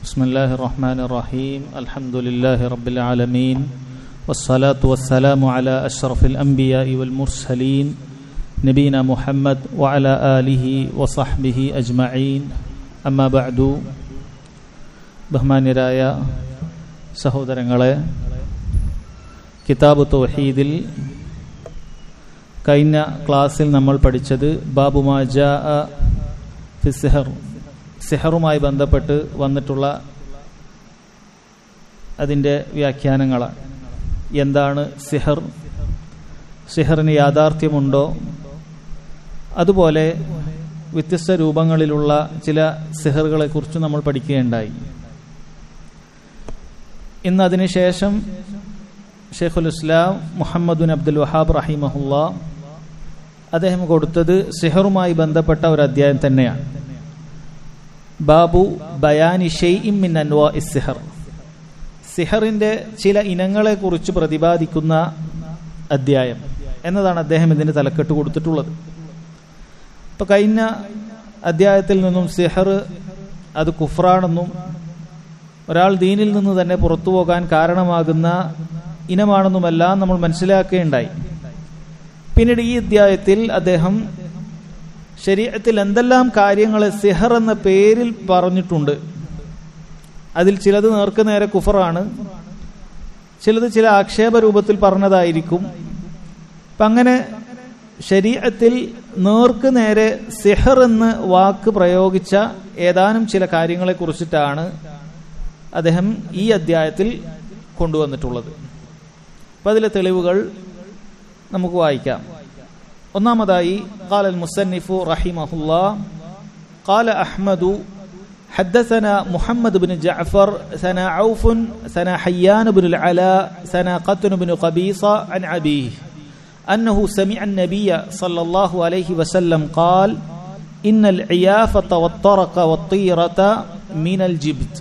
بسم الله الرحمن الرحيم الحمد لله رب العالمين والصلاة والسلام على أشرف الأنبياء والمرسلين نبينا محمد وعلى آله وصحبه أجمعين أما بعد ബഹ്മാന്യരായ സഹോദരങ്ങളെ കിതാബ് തൗഹീദിൽ കഴിഞ്ഞ ക്ലാസ്സിൽ നമ്മൾ പഠിച്ചത് ബാബുമാജ ഫിസിഹർ സിഹറുമായി ബന്ധപ്പെട്ട് വന്നിട്ടുള്ള അതിൻ്റെ വ്യാഖ്യാനങ്ങളാണ് എന്താണ് സിഹർ സിഹറിന് യാഥാർത്ഥ്യമുണ്ടോ അതുപോലെ വ്യത്യസ്ത രൂപങ്ങളിലുള്ള ചില സിഹറുകളെക്കുറിച്ച് നമ്മൾ പഠിക്കുകയുണ്ടായി ഇന്ന് അതിനുശേഷം ഷെയ്ഖുൽ ഇസ്ലാം മുഹമ്മദുൻ അബ്ദുൽ വഹാബ് റഹിമഹുല്ല അദ്ദേഹം കൊടുത്തത് സിഹറുമായി ബന്ധപ്പെട്ട ഒരു അധ്യായം തന്നെയാണ് ബാബു ബയാനി ഷെയ്ഇം മിൻ അൻവാ സിഹർ സിഹറിന്റെ ചില ഇനങ്ങളെ കുറിച്ച് പ്രതിപാദിക്കുന്ന അധ്യായം എന്നതാണ് അദ്ദേഹം ഇതിന് തലക്കെട്ട് കൊടുത്തിട്ടുള്ളത് ഇപ്പൊ കഴിഞ്ഞ അധ്യായത്തിൽ നിന്നും സിഹർ അത് കുഫ്രാണെന്നും ഒരാൾ ദീനിൽ നിന്ന് തന്നെ പുറത്തു പോകാൻ കാരണമാകുന്ന ഇനമാണെന്നുമെല്ലാം നമ്മൾ മനസ്സിലാക്കുകയുണ്ടായി പിന്നീട് ഈ അധ്യായത്തിൽ അദ്ദേഹം ശരീരത്തിൽ എന്തെല്ലാം കാര്യങ്ങളെ സിഹർ എന്ന പേരിൽ പറഞ്ഞിട്ടുണ്ട് അതിൽ ചിലത് നേർക്ക് നേരെ കുഫറാണ് ചിലത് ചില ആക്ഷേപ രൂപത്തിൽ പറഞ്ഞതായിരിക്കും അപ്പം അങ്ങനെ ശരീരത്തിൽ നേർക്ക് നേരെ സിഹർ എന്ന് വാക്ക് പ്രയോഗിച്ച ഏതാനും ചില കാര്യങ്ങളെ കുറിച്ചിട്ടാണ് അദ്ദേഹം ഈ അധ്യായത്തിൽ കൊണ്ടുവന്നിട്ടുള്ളത് അപ്പം അതിലെ തെളിവുകൾ നമുക്ക് വായിക്കാം ഒന്നാമതായി قال المصنف رحمه الله قال أحمد حدثنا محمد بن جعفر ثنا عوف ثنا حيان بن العلاء ثنا قتن بن قبيصة عن أبيه أنه سمع النبي صلى الله عليه وسلم قال إن العيافة والطرق والطيرة من الجبت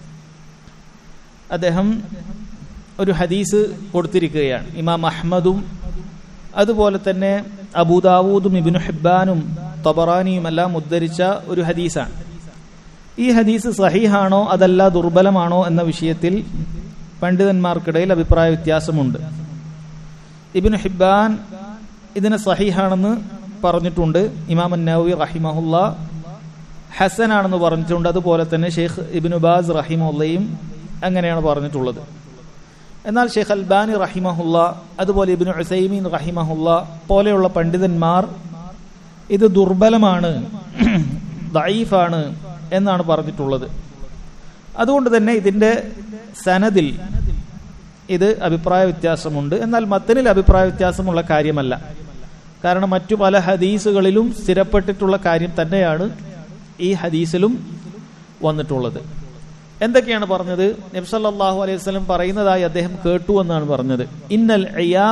അദ്ദേഹം ഒരു ഹദീസ് കൊടുത്തിരിക്കുകയാണ് ഇമാം അഹ്മദും അതുപോലെ തന്നെ അബൂദാവൂദും ഇബിനു ഹിബാനും തബറാനിയും എല്ലാം ഉദ്ധരിച്ച ഒരു ഹദീസാണ് ഈ ഹദീസ് സഹീഹാണോ അതല്ല ദുർബലമാണോ എന്ന വിഷയത്തിൽ പണ്ഡിതന്മാർക്കിടയിൽ അഭിപ്രായ വ്യത്യാസമുണ്ട് ഇബിനു ഹിബാൻ ഇതിനെ സഹീഹാണെന്ന് പറഞ്ഞിട്ടുണ്ട് ഇമാം നവി റഹിമഹുല്ല ഹസനാണെന്ന് പറഞ്ഞിട്ടുണ്ട് അതുപോലെ തന്നെ ഷെയ്ഖ് ഇബിനു ബാസ് റഹിമുള്ളയും അങ്ങനെയാണ് പറഞ്ഞിട്ടുള്ളത് എന്നാൽ ഷെയ്ഖ് അൽബാനി റഹിമഹുല്ല അതുപോലെ ഇബിനു ഉസൈമീൻ റഹിമഹുല്ല പോലെയുള്ള പണ്ഡിതന്മാർ ഇത് ദുർബലമാണ് ദൈഫാണ് എന്നാണ് പറഞ്ഞിട്ടുള്ളത് അതുകൊണ്ട് തന്നെ ഇതിന്റെ സനദിൽ ഇത് അഭിപ്രായ വ്യത്യാസമുണ്ട് എന്നാൽ മത്തനിൽ അഭിപ്രായ വ്യത്യാസമുള്ള കാര്യമല്ല കാരണം മറ്റു പല ഹദീസുകളിലും സ്ഥിരപ്പെട്ടിട്ടുള്ള കാര്യം തന്നെയാണ് ഈ ഹദീസിലും വന്നിട്ടുള്ളത് എന്തൊക്കെയാണ് പറഞ്ഞത് നബ്സല്ലാഹു അലൈഹി വസല്ലം പറയുന്നതായി അദ്ദേഹം കേട്ടു എന്നാണ് പറഞ്ഞത് ഇന്നൽ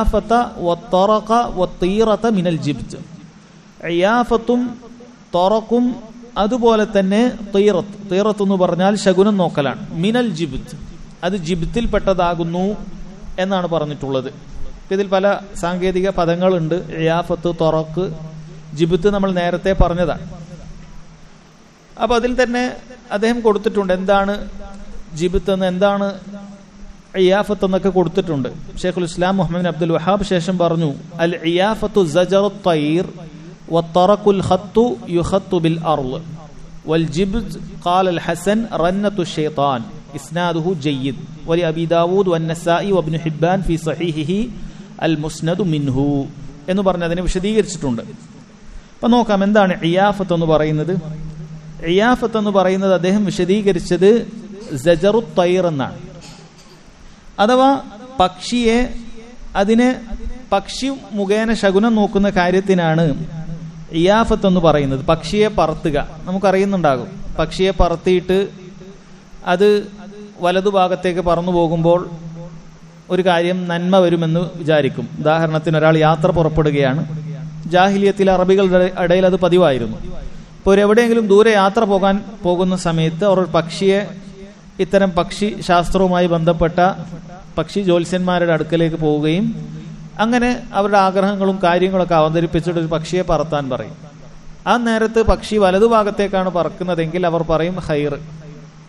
മിനൽ ജിബ്ത് അയ്യാഫത്തും തൊറക്കും അതുപോലെ തന്നെ തീറത്ത് തീറത്ത് എന്ന് പറഞ്ഞാൽ ശകുനം നോക്കലാണ് മിനൽ ജിബ്ത് അത് ജിബ്തിൽപ്പെട്ടതാകുന്നു എന്നാണ് പറഞ്ഞിട്ടുള്ളത് ഇതിൽ പല സാങ്കേതിക പദങ്ങളുണ്ട് അയ്യാഫത്ത് തൊറക്ക് ജിബിത്ത് നമ്മൾ നേരത്തെ പറഞ്ഞതാണ് അപ്പൊ അതിൽ തന്നെ അദ്ദേഹം കൊടുത്തിട്ടുണ്ട് എന്താണ് ജിബിത്ത് എന്ന് എന്താണ് ഇയാഫത്ത് എന്നൊക്കെ കൊടുത്തിട്ടുണ്ട് ഷെയ്ഖുൽ ഇസ്ലാം മുഹമ്മദ് അബ്ദുൽ വഹാബ് ശേഷം പറഞ്ഞു അൽ ഇയാഫത്തു തൈർ والطرق الخط يخط بالأرض والجبت قال الحسن رنة الشيطان إسناده جيد ولأبي داود والنسائي وابن حبان في صحيحه المسند منه എന്ന് പറഞ്ഞ് അതിനെ വിശദീകരിച്ചിട്ടുണ്ട് അപ്പൊ നോക്കാം എന്താണ് ഇയാഫത്ത് എന്ന് പറയുന്നത് ഇയാഫത്ത് എന്ന് പറയുന്നത് അദ്ദേഹം വിശദീകരിച്ചത് ജജറു തൈർ എന്നാണ് അഥവാ പക്ഷിയെ അതിനെ പക്ഷി മുഖേന ശകുനം നോക്കുന്ന കാര്യത്തിനാണ് ഇയാഫത്ത് എന്ന് പറയുന്നത് പക്ഷിയെ പറത്തുക നമുക്കറിയുന്നുണ്ടാകും പക്ഷിയെ പറത്തിയിട്ട് അത് വലതുഭാഗത്തേക്ക് പറന്നു പോകുമ്പോൾ ഒരു കാര്യം നന്മ വരുമെന്ന് വിചാരിക്കും ഉദാഹരണത്തിന് ഒരാൾ യാത്ര പുറപ്പെടുകയാണ് ജാഹിലിയത്തിലെ അറബികളുടെ ഇടയിൽ അത് പതിവായിരുന്നു ഇപ്പോൾ എവിടെയെങ്കിലും ദൂരെ യാത്ര പോകാൻ പോകുന്ന സമയത്ത് അവർ പക്ഷിയെ ഇത്തരം പക്ഷി ശാസ്ത്രവുമായി ബന്ധപ്പെട്ട പക്ഷി ജ്യോത്സ്യന്മാരുടെ അടുക്കലേക്ക് പോവുകയും അങ്ങനെ അവരുടെ ആഗ്രഹങ്ങളും കാര്യങ്ങളൊക്കെ അവതരിപ്പിച്ചിട്ട് ഒരു പക്ഷിയെ പറത്താൻ പറയും ആ നേരത്ത് പക്ഷി വലതുഭാഗത്തേക്കാണ് പറക്കുന്നതെങ്കിൽ അവർ പറയും ഹൈർ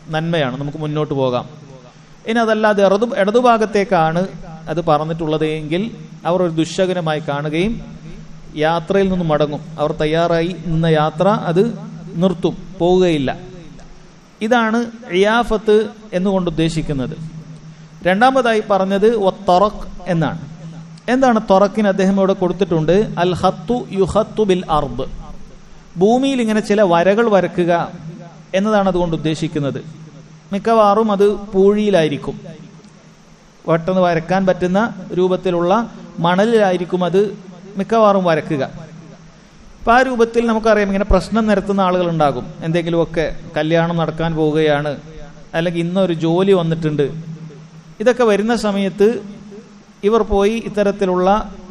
നന്മയാണ് നമുക്ക് മുന്നോട്ട് പോകാം ഇനി അതല്ലാതെ ഇടതു ഇടതുഭാഗത്തേക്കാണ് അത് പറഞ്ഞിട്ടുള്ളത് എങ്കിൽ അവർ ഒരു ദുശകനമായി കാണുകയും യാത്രയിൽ നിന്ന് മടങ്ങും അവർ തയ്യാറായി നിന്ന യാത്ര അത് നിർത്തും പോവുകയില്ല ഇതാണ് ഇയാഫത്ത് എന്നുകൊണ്ട് ഉദ്ദേശിക്കുന്നത് രണ്ടാമതായി പറഞ്ഞത് തൊറക് എന്നാണ് എന്താണ് തൊറക്കിന് അദ്ദേഹം ഇവിടെ കൊടുത്തിട്ടുണ്ട് അൽ ഹത്തു യുഹത്തു ബിൽ അർബ് ഭൂമിയിൽ ഇങ്ങനെ ചില വരകൾ വരക്കുക എന്നതാണ് അതുകൊണ്ട് ഉദ്ദേശിക്കുന്നത് മിക്കവാറും അത് പൂഴിയിലായിരിക്കും പെട്ടെന്ന് വരക്കാൻ പറ്റുന്ന രൂപത്തിലുള്ള മണലിലായിരിക്കും അത് മിക്കവാറും വരക്കുക അപ്പൊ ആ രൂപത്തിൽ നമുക്കറിയാം ഇങ്ങനെ പ്രശ്നം നിരത്തുന്ന ആളുകൾ ഉണ്ടാകും എന്തെങ്കിലുമൊക്കെ കല്യാണം നടക്കാൻ പോവുകയാണ് അല്ലെങ്കിൽ ഇന്നൊരു ജോലി വന്നിട്ടുണ്ട് ഇതൊക്കെ വരുന്ന സമയത്ത് ഇവർ പോയി ഇത്തരത്തിലുള്ള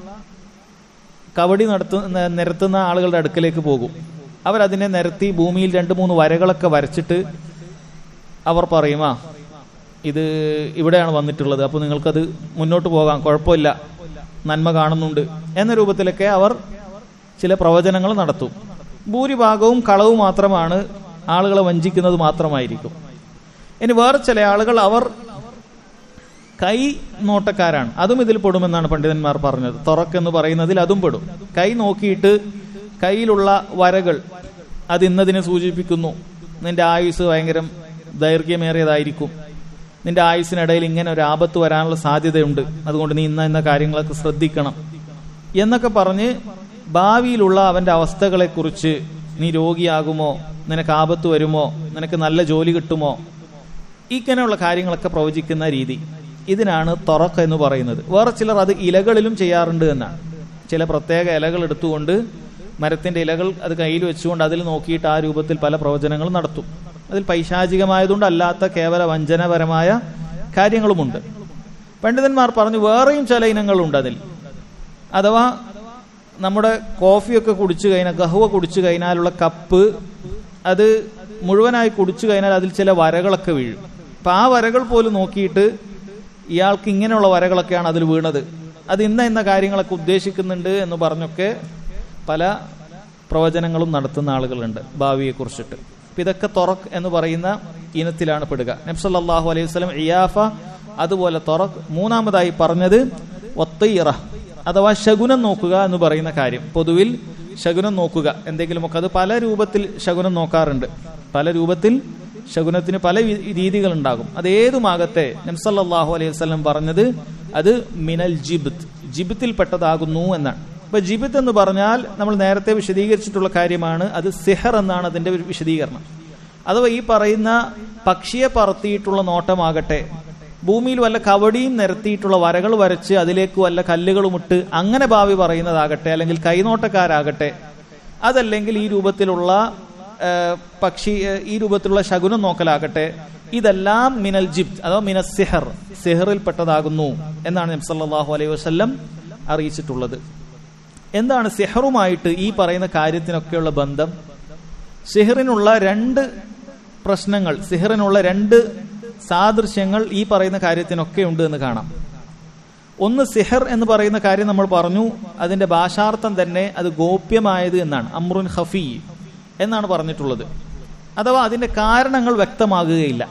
കബഡി നടത്തു നിരത്തുന്ന ആളുകളുടെ അടുക്കലേക്ക് പോകും അവരതിനെ നിരത്തി ഭൂമിയിൽ രണ്ട് മൂന്ന് വരകളൊക്കെ വരച്ചിട്ട് അവർ പറയുമാ ഇത് ഇവിടെയാണ് വന്നിട്ടുള്ളത് അപ്പോൾ നിങ്ങൾക്കത് മുന്നോട്ട് പോകാം കുഴപ്പമില്ല നന്മ കാണുന്നുണ്ട് എന്ന രൂപത്തിലൊക്കെ അവർ ചില പ്രവചനങ്ങൾ നടത്തും ഭൂരിഭാഗവും കളവ് മാത്രമാണ് ആളുകളെ വഞ്ചിക്കുന്നത് മാത്രമായിരിക്കും ഇനി വേറെ ചില ആളുകൾ അവർ കൈ നോട്ടക്കാരാണ് അതും ഇതിൽ പെടുമെന്നാണ് പണ്ഡിതന്മാർ പറഞ്ഞത് തുറക്കെന്ന് പറയുന്നതിൽ അതും പെടും കൈ നോക്കിയിട്ട് കയ്യിലുള്ള വരകൾ അത് ഇന്നതിനെ സൂചിപ്പിക്കുന്നു നിന്റെ ആയുസ് ഭയങ്കര ദൈർഘ്യമേറിയതായിരിക്കും നിന്റെ ആയുസിനിടയിൽ ഇങ്ങനെ ഒരു ആപത്ത് വരാനുള്ള സാധ്യതയുണ്ട് അതുകൊണ്ട് നീ ഇന്ന ഇന്ന കാര്യങ്ങളൊക്കെ ശ്രദ്ധിക്കണം എന്നൊക്കെ പറഞ്ഞ് ഭാവിയിലുള്ള അവന്റെ അവസ്ഥകളെക്കുറിച്ച് നീ രോഗിയാകുമോ നിനക്ക് ആപത്ത് വരുമോ നിനക്ക് നല്ല ജോലി കിട്ടുമോ ഇങ്ങനെയുള്ള കാര്യങ്ങളൊക്കെ പ്രവചിക്കുന്ന രീതി ഇതിനാണ് തൊറക്ക് എന്ന് പറയുന്നത് വേറെ ചിലർ അത് ഇലകളിലും ചെയ്യാറുണ്ട് എന്നാണ് ചില പ്രത്യേക ഇലകൾ എടുത്തുകൊണ്ട് മരത്തിന്റെ ഇലകൾ അത് കയ്യിൽ വെച്ചുകൊണ്ട് അതിൽ നോക്കിയിട്ട് ആ രൂപത്തിൽ പല പ്രവചനങ്ങളും നടത്തും അതിൽ പൈശാചികമായതുകൊണ്ട് അല്ലാത്ത കേവല വഞ്ചനപരമായ കാര്യങ്ങളുമുണ്ട് പണ്ഡിതന്മാർ പറഞ്ഞു വേറെയും ചില ഇനങ്ങളുണ്ട് അതിൽ അഥവാ നമ്മുടെ കോഫിയൊക്കെ കുടിച്ചു കഴിഞ്ഞാൽ ഗഹുവ കുടിച്ചു കഴിഞ്ഞാലുള്ള കപ്പ് അത് മുഴുവനായി കുടിച്ചു കഴിഞ്ഞാൽ അതിൽ ചില വരകളൊക്കെ വീഴും അപ്പൊ ആ വരകൾ പോലും നോക്കിയിട്ട് ഇയാൾക്ക് ഇങ്ങനെയുള്ള വരകളൊക്കെയാണ് അതിൽ വീണത് അത് ഇന്ന ഇന്ന കാര്യങ്ങളൊക്കെ ഉദ്ദേശിക്കുന്നുണ്ട് എന്ന് പറഞ്ഞൊക്കെ പല പ്രവചനങ്ങളും നടത്തുന്ന ആളുകളുണ്ട് ഭാവിയെ കുറിച്ചിട്ട് അപ്പൊ ഇതൊക്കെ തൊറക്ക് എന്ന് പറയുന്ന ഇനത്തിലാണ് പെടുക നബ്സല്ലാഹു അലൈഹി വസ്ലം ഇയാഫ അതുപോലെ തൊറക്ക് മൂന്നാമതായി പറഞ്ഞത് ഒത്തയിറ അഥവാ ശകുനം നോക്കുക എന്ന് പറയുന്ന കാര്യം പൊതുവിൽ ശകുനം നോക്കുക എന്തെങ്കിലുമൊക്കെ അത് പല രൂപത്തിൽ ശകുനം നോക്കാറുണ്ട് പല രൂപത്തിൽ ശകുനത്തിന് പല രീതികൾ ഉണ്ടാകും അത് ഏതുമാകട്ടെ നബ്സല്ലാഹു അലൈഹി വസ്ലം പറഞ്ഞത് അത് മിനൽ ജിബിത്ത് ജിബിത്തിൽപ്പെട്ടതാകുന്നു എന്നാണ് അപ്പൊ ജിബിത്ത് എന്ന് പറഞ്ഞാൽ നമ്മൾ നേരത്തെ വിശദീകരിച്ചിട്ടുള്ള കാര്യമാണ് അത് സിഹർ എന്നാണ് അതിന്റെ ഒരു വിശദീകരണം അഥവാ ഈ പറയുന്ന പക്ഷിയെ പറത്തിയിട്ടുള്ള നോട്ടമാകട്ടെ ഭൂമിയിൽ വല്ല കവടിയും നിരത്തിയിട്ടുള്ള വരകൾ വരച്ച് അതിലേക്ക് വല്ല കല്ലുകളും ഇട്ട് അങ്ങനെ ഭാവി പറയുന്നതാകട്ടെ അല്ലെങ്കിൽ കൈനോട്ടക്കാരാകട്ടെ അതല്ലെങ്കിൽ ഈ രൂപത്തിലുള്ള പക്ഷി ഈ രൂപത്തിലുള്ള ശകുനം നോക്കലാകട്ടെ ഇതെല്ലാം മിനൽ ജിബ് അഥവാ മിന സിഹർ സിഹറിൽപ്പെട്ടതാകുന്നു എന്നാണ് നബ്സല്ലാഹു അലൈഹി വസ്ല്ലം അറിയിച്ചിട്ടുള്ളത് എന്താണ് സിഹറുമായിട്ട് ഈ പറയുന്ന കാര്യത്തിനൊക്കെയുള്ള ബന്ധം സിഹറിനുള്ള രണ്ട് പ്രശ്നങ്ങൾ സിഹറിനുള്ള രണ്ട് സാദൃശ്യങ്ങൾ ഈ പറയുന്ന കാര്യത്തിനൊക്കെ ഉണ്ട് എന്ന് കാണാം ഒന്ന് സിഹർ എന്ന് പറയുന്ന കാര്യം നമ്മൾ പറഞ്ഞു അതിന്റെ ഭാഷാർത്ഥം തന്നെ അത് ഗോപ്യമായത് എന്നാണ് അമ്രുൻ ഹഫീ എന്നാണ് പറഞ്ഞിട്ടുള്ളത് അഥവാ അതിന്റെ കാരണങ്ങൾ വ്യക്തമാകുകയില്ല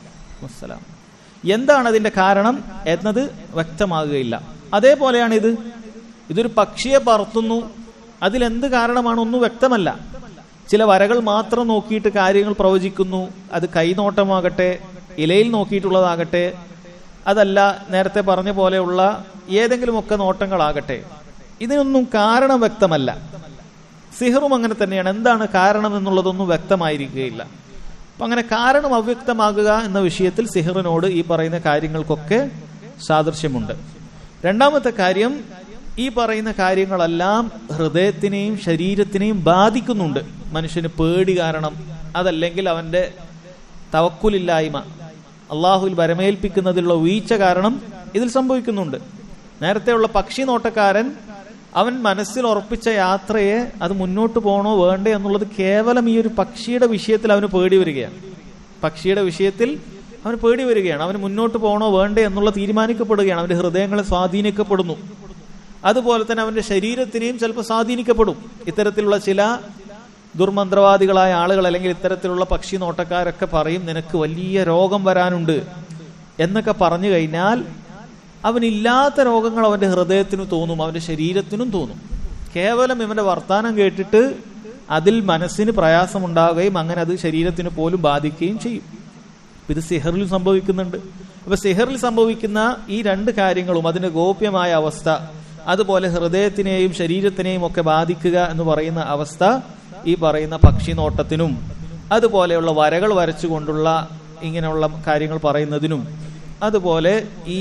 എന്താണ് അതിന്റെ കാരണം എന്നത് വ്യക്തമാകുകയില്ല അതേപോലെയാണ് ഇത് ഇതൊരു പക്ഷിയെ പറത്തുന്നു അതിലെന്ത് കാരണമാണ് ഒന്നും വ്യക്തമല്ല ചില വരകൾ മാത്രം നോക്കിയിട്ട് കാര്യങ്ങൾ പ്രവചിക്കുന്നു അത് കൈനോട്ടമാകട്ടെ ഇലയിൽ നോക്കിയിട്ടുള്ളതാകട്ടെ അതല്ല നേരത്തെ പറഞ്ഞ പോലെയുള്ള ഏതെങ്കിലുമൊക്കെ നോട്ടങ്ങളാകട്ടെ ഇതിനൊന്നും കാരണം വ്യക്തമല്ല സിഹറും അങ്ങനെ തന്നെയാണ് എന്താണ് കാരണം എന്നുള്ളതൊന്നും വ്യക്തമായിരിക്കുകയില്ല അപ്പൊ അങ്ങനെ കാരണം അവ്യക്തമാകുക എന്ന വിഷയത്തിൽ സിഹറിനോട് ഈ പറയുന്ന കാര്യങ്ങൾക്കൊക്കെ സാദൃശ്യമുണ്ട് രണ്ടാമത്തെ കാര്യം ഈ പറയുന്ന കാര്യങ്ങളെല്ലാം ഹൃദയത്തിനെയും ശരീരത്തിനെയും ബാധിക്കുന്നുണ്ട് മനുഷ്യന് പേടി കാരണം അതല്ലെങ്കിൽ അവന്റെ തവക്കുലില്ലായ്മ അള്ളാഹുൽ വരമേൽപ്പിക്കുന്നതിലുള്ള വീഴ്ച കാരണം ഇതിൽ സംഭവിക്കുന്നുണ്ട് നേരത്തെയുള്ള പക്ഷി നോട്ടക്കാരൻ അവൻ മനസ്സിൽ ഉറപ്പിച്ച യാത്രയെ അത് മുന്നോട്ട് പോകണോ വേണ്ടേ എന്നുള്ളത് കേവലം ഈ ഒരു പക്ഷിയുടെ വിഷയത്തിൽ അവന് പേടി വരികയാണ് പക്ഷിയുടെ വിഷയത്തിൽ അവന് പേടി വരികയാണ് അവന് മുന്നോട്ട് പോകണോ വേണ്ടേ എന്നുള്ള തീരുമാനിക്കപ്പെടുകയാണ് അവന്റെ ഹൃദയങ്ങളെ സ്വാധീനിക്കപ്പെടുന്നു അതുപോലെ തന്നെ അവന്റെ ശരീരത്തിനെയും ചിലപ്പോൾ സ്വാധീനിക്കപ്പെടും ഇത്തരത്തിലുള്ള ചില ദുർമന്ത്രവാദികളായ ആളുകൾ അല്ലെങ്കിൽ ഇത്തരത്തിലുള്ള പക്ഷി നോട്ടക്കാരൊക്കെ പറയും നിനക്ക് വലിയ രോഗം വരാനുണ്ട് എന്നൊക്കെ പറഞ്ഞു കഴിഞ്ഞാൽ അവനില്ലാത്ത രോഗങ്ങൾ അവന്റെ ഹൃദയത്തിന് തോന്നും അവന്റെ ശരീരത്തിനും തോന്നും കേവലം ഇവന്റെ വർത്താനം കേട്ടിട്ട് അതിൽ മനസ്സിന് പ്രയാസമുണ്ടാവുകയും അങ്ങനെ അത് ശരീരത്തിന് പോലും ബാധിക്കുകയും ചെയ്യും ഇത് സിഹറിൽ സംഭവിക്കുന്നുണ്ട് അപ്പൊ സിഹറിൽ സംഭവിക്കുന്ന ഈ രണ്ട് കാര്യങ്ങളും അതിന്റെ ഗോപ്യമായ അവസ്ഥ അതുപോലെ ഹൃദയത്തിനെയും ശരീരത്തിനെയും ഒക്കെ ബാധിക്കുക എന്ന് പറയുന്ന അവസ്ഥ ഈ പറയുന്ന പക്ഷി നോട്ടത്തിനും അതുപോലെയുള്ള വരകൾ വരച്ചുകൊണ്ടുള്ള ഇങ്ങനെയുള്ള കാര്യങ്ങൾ പറയുന്നതിനും അതുപോലെ ഈ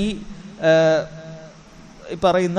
ഈ പറയുന്ന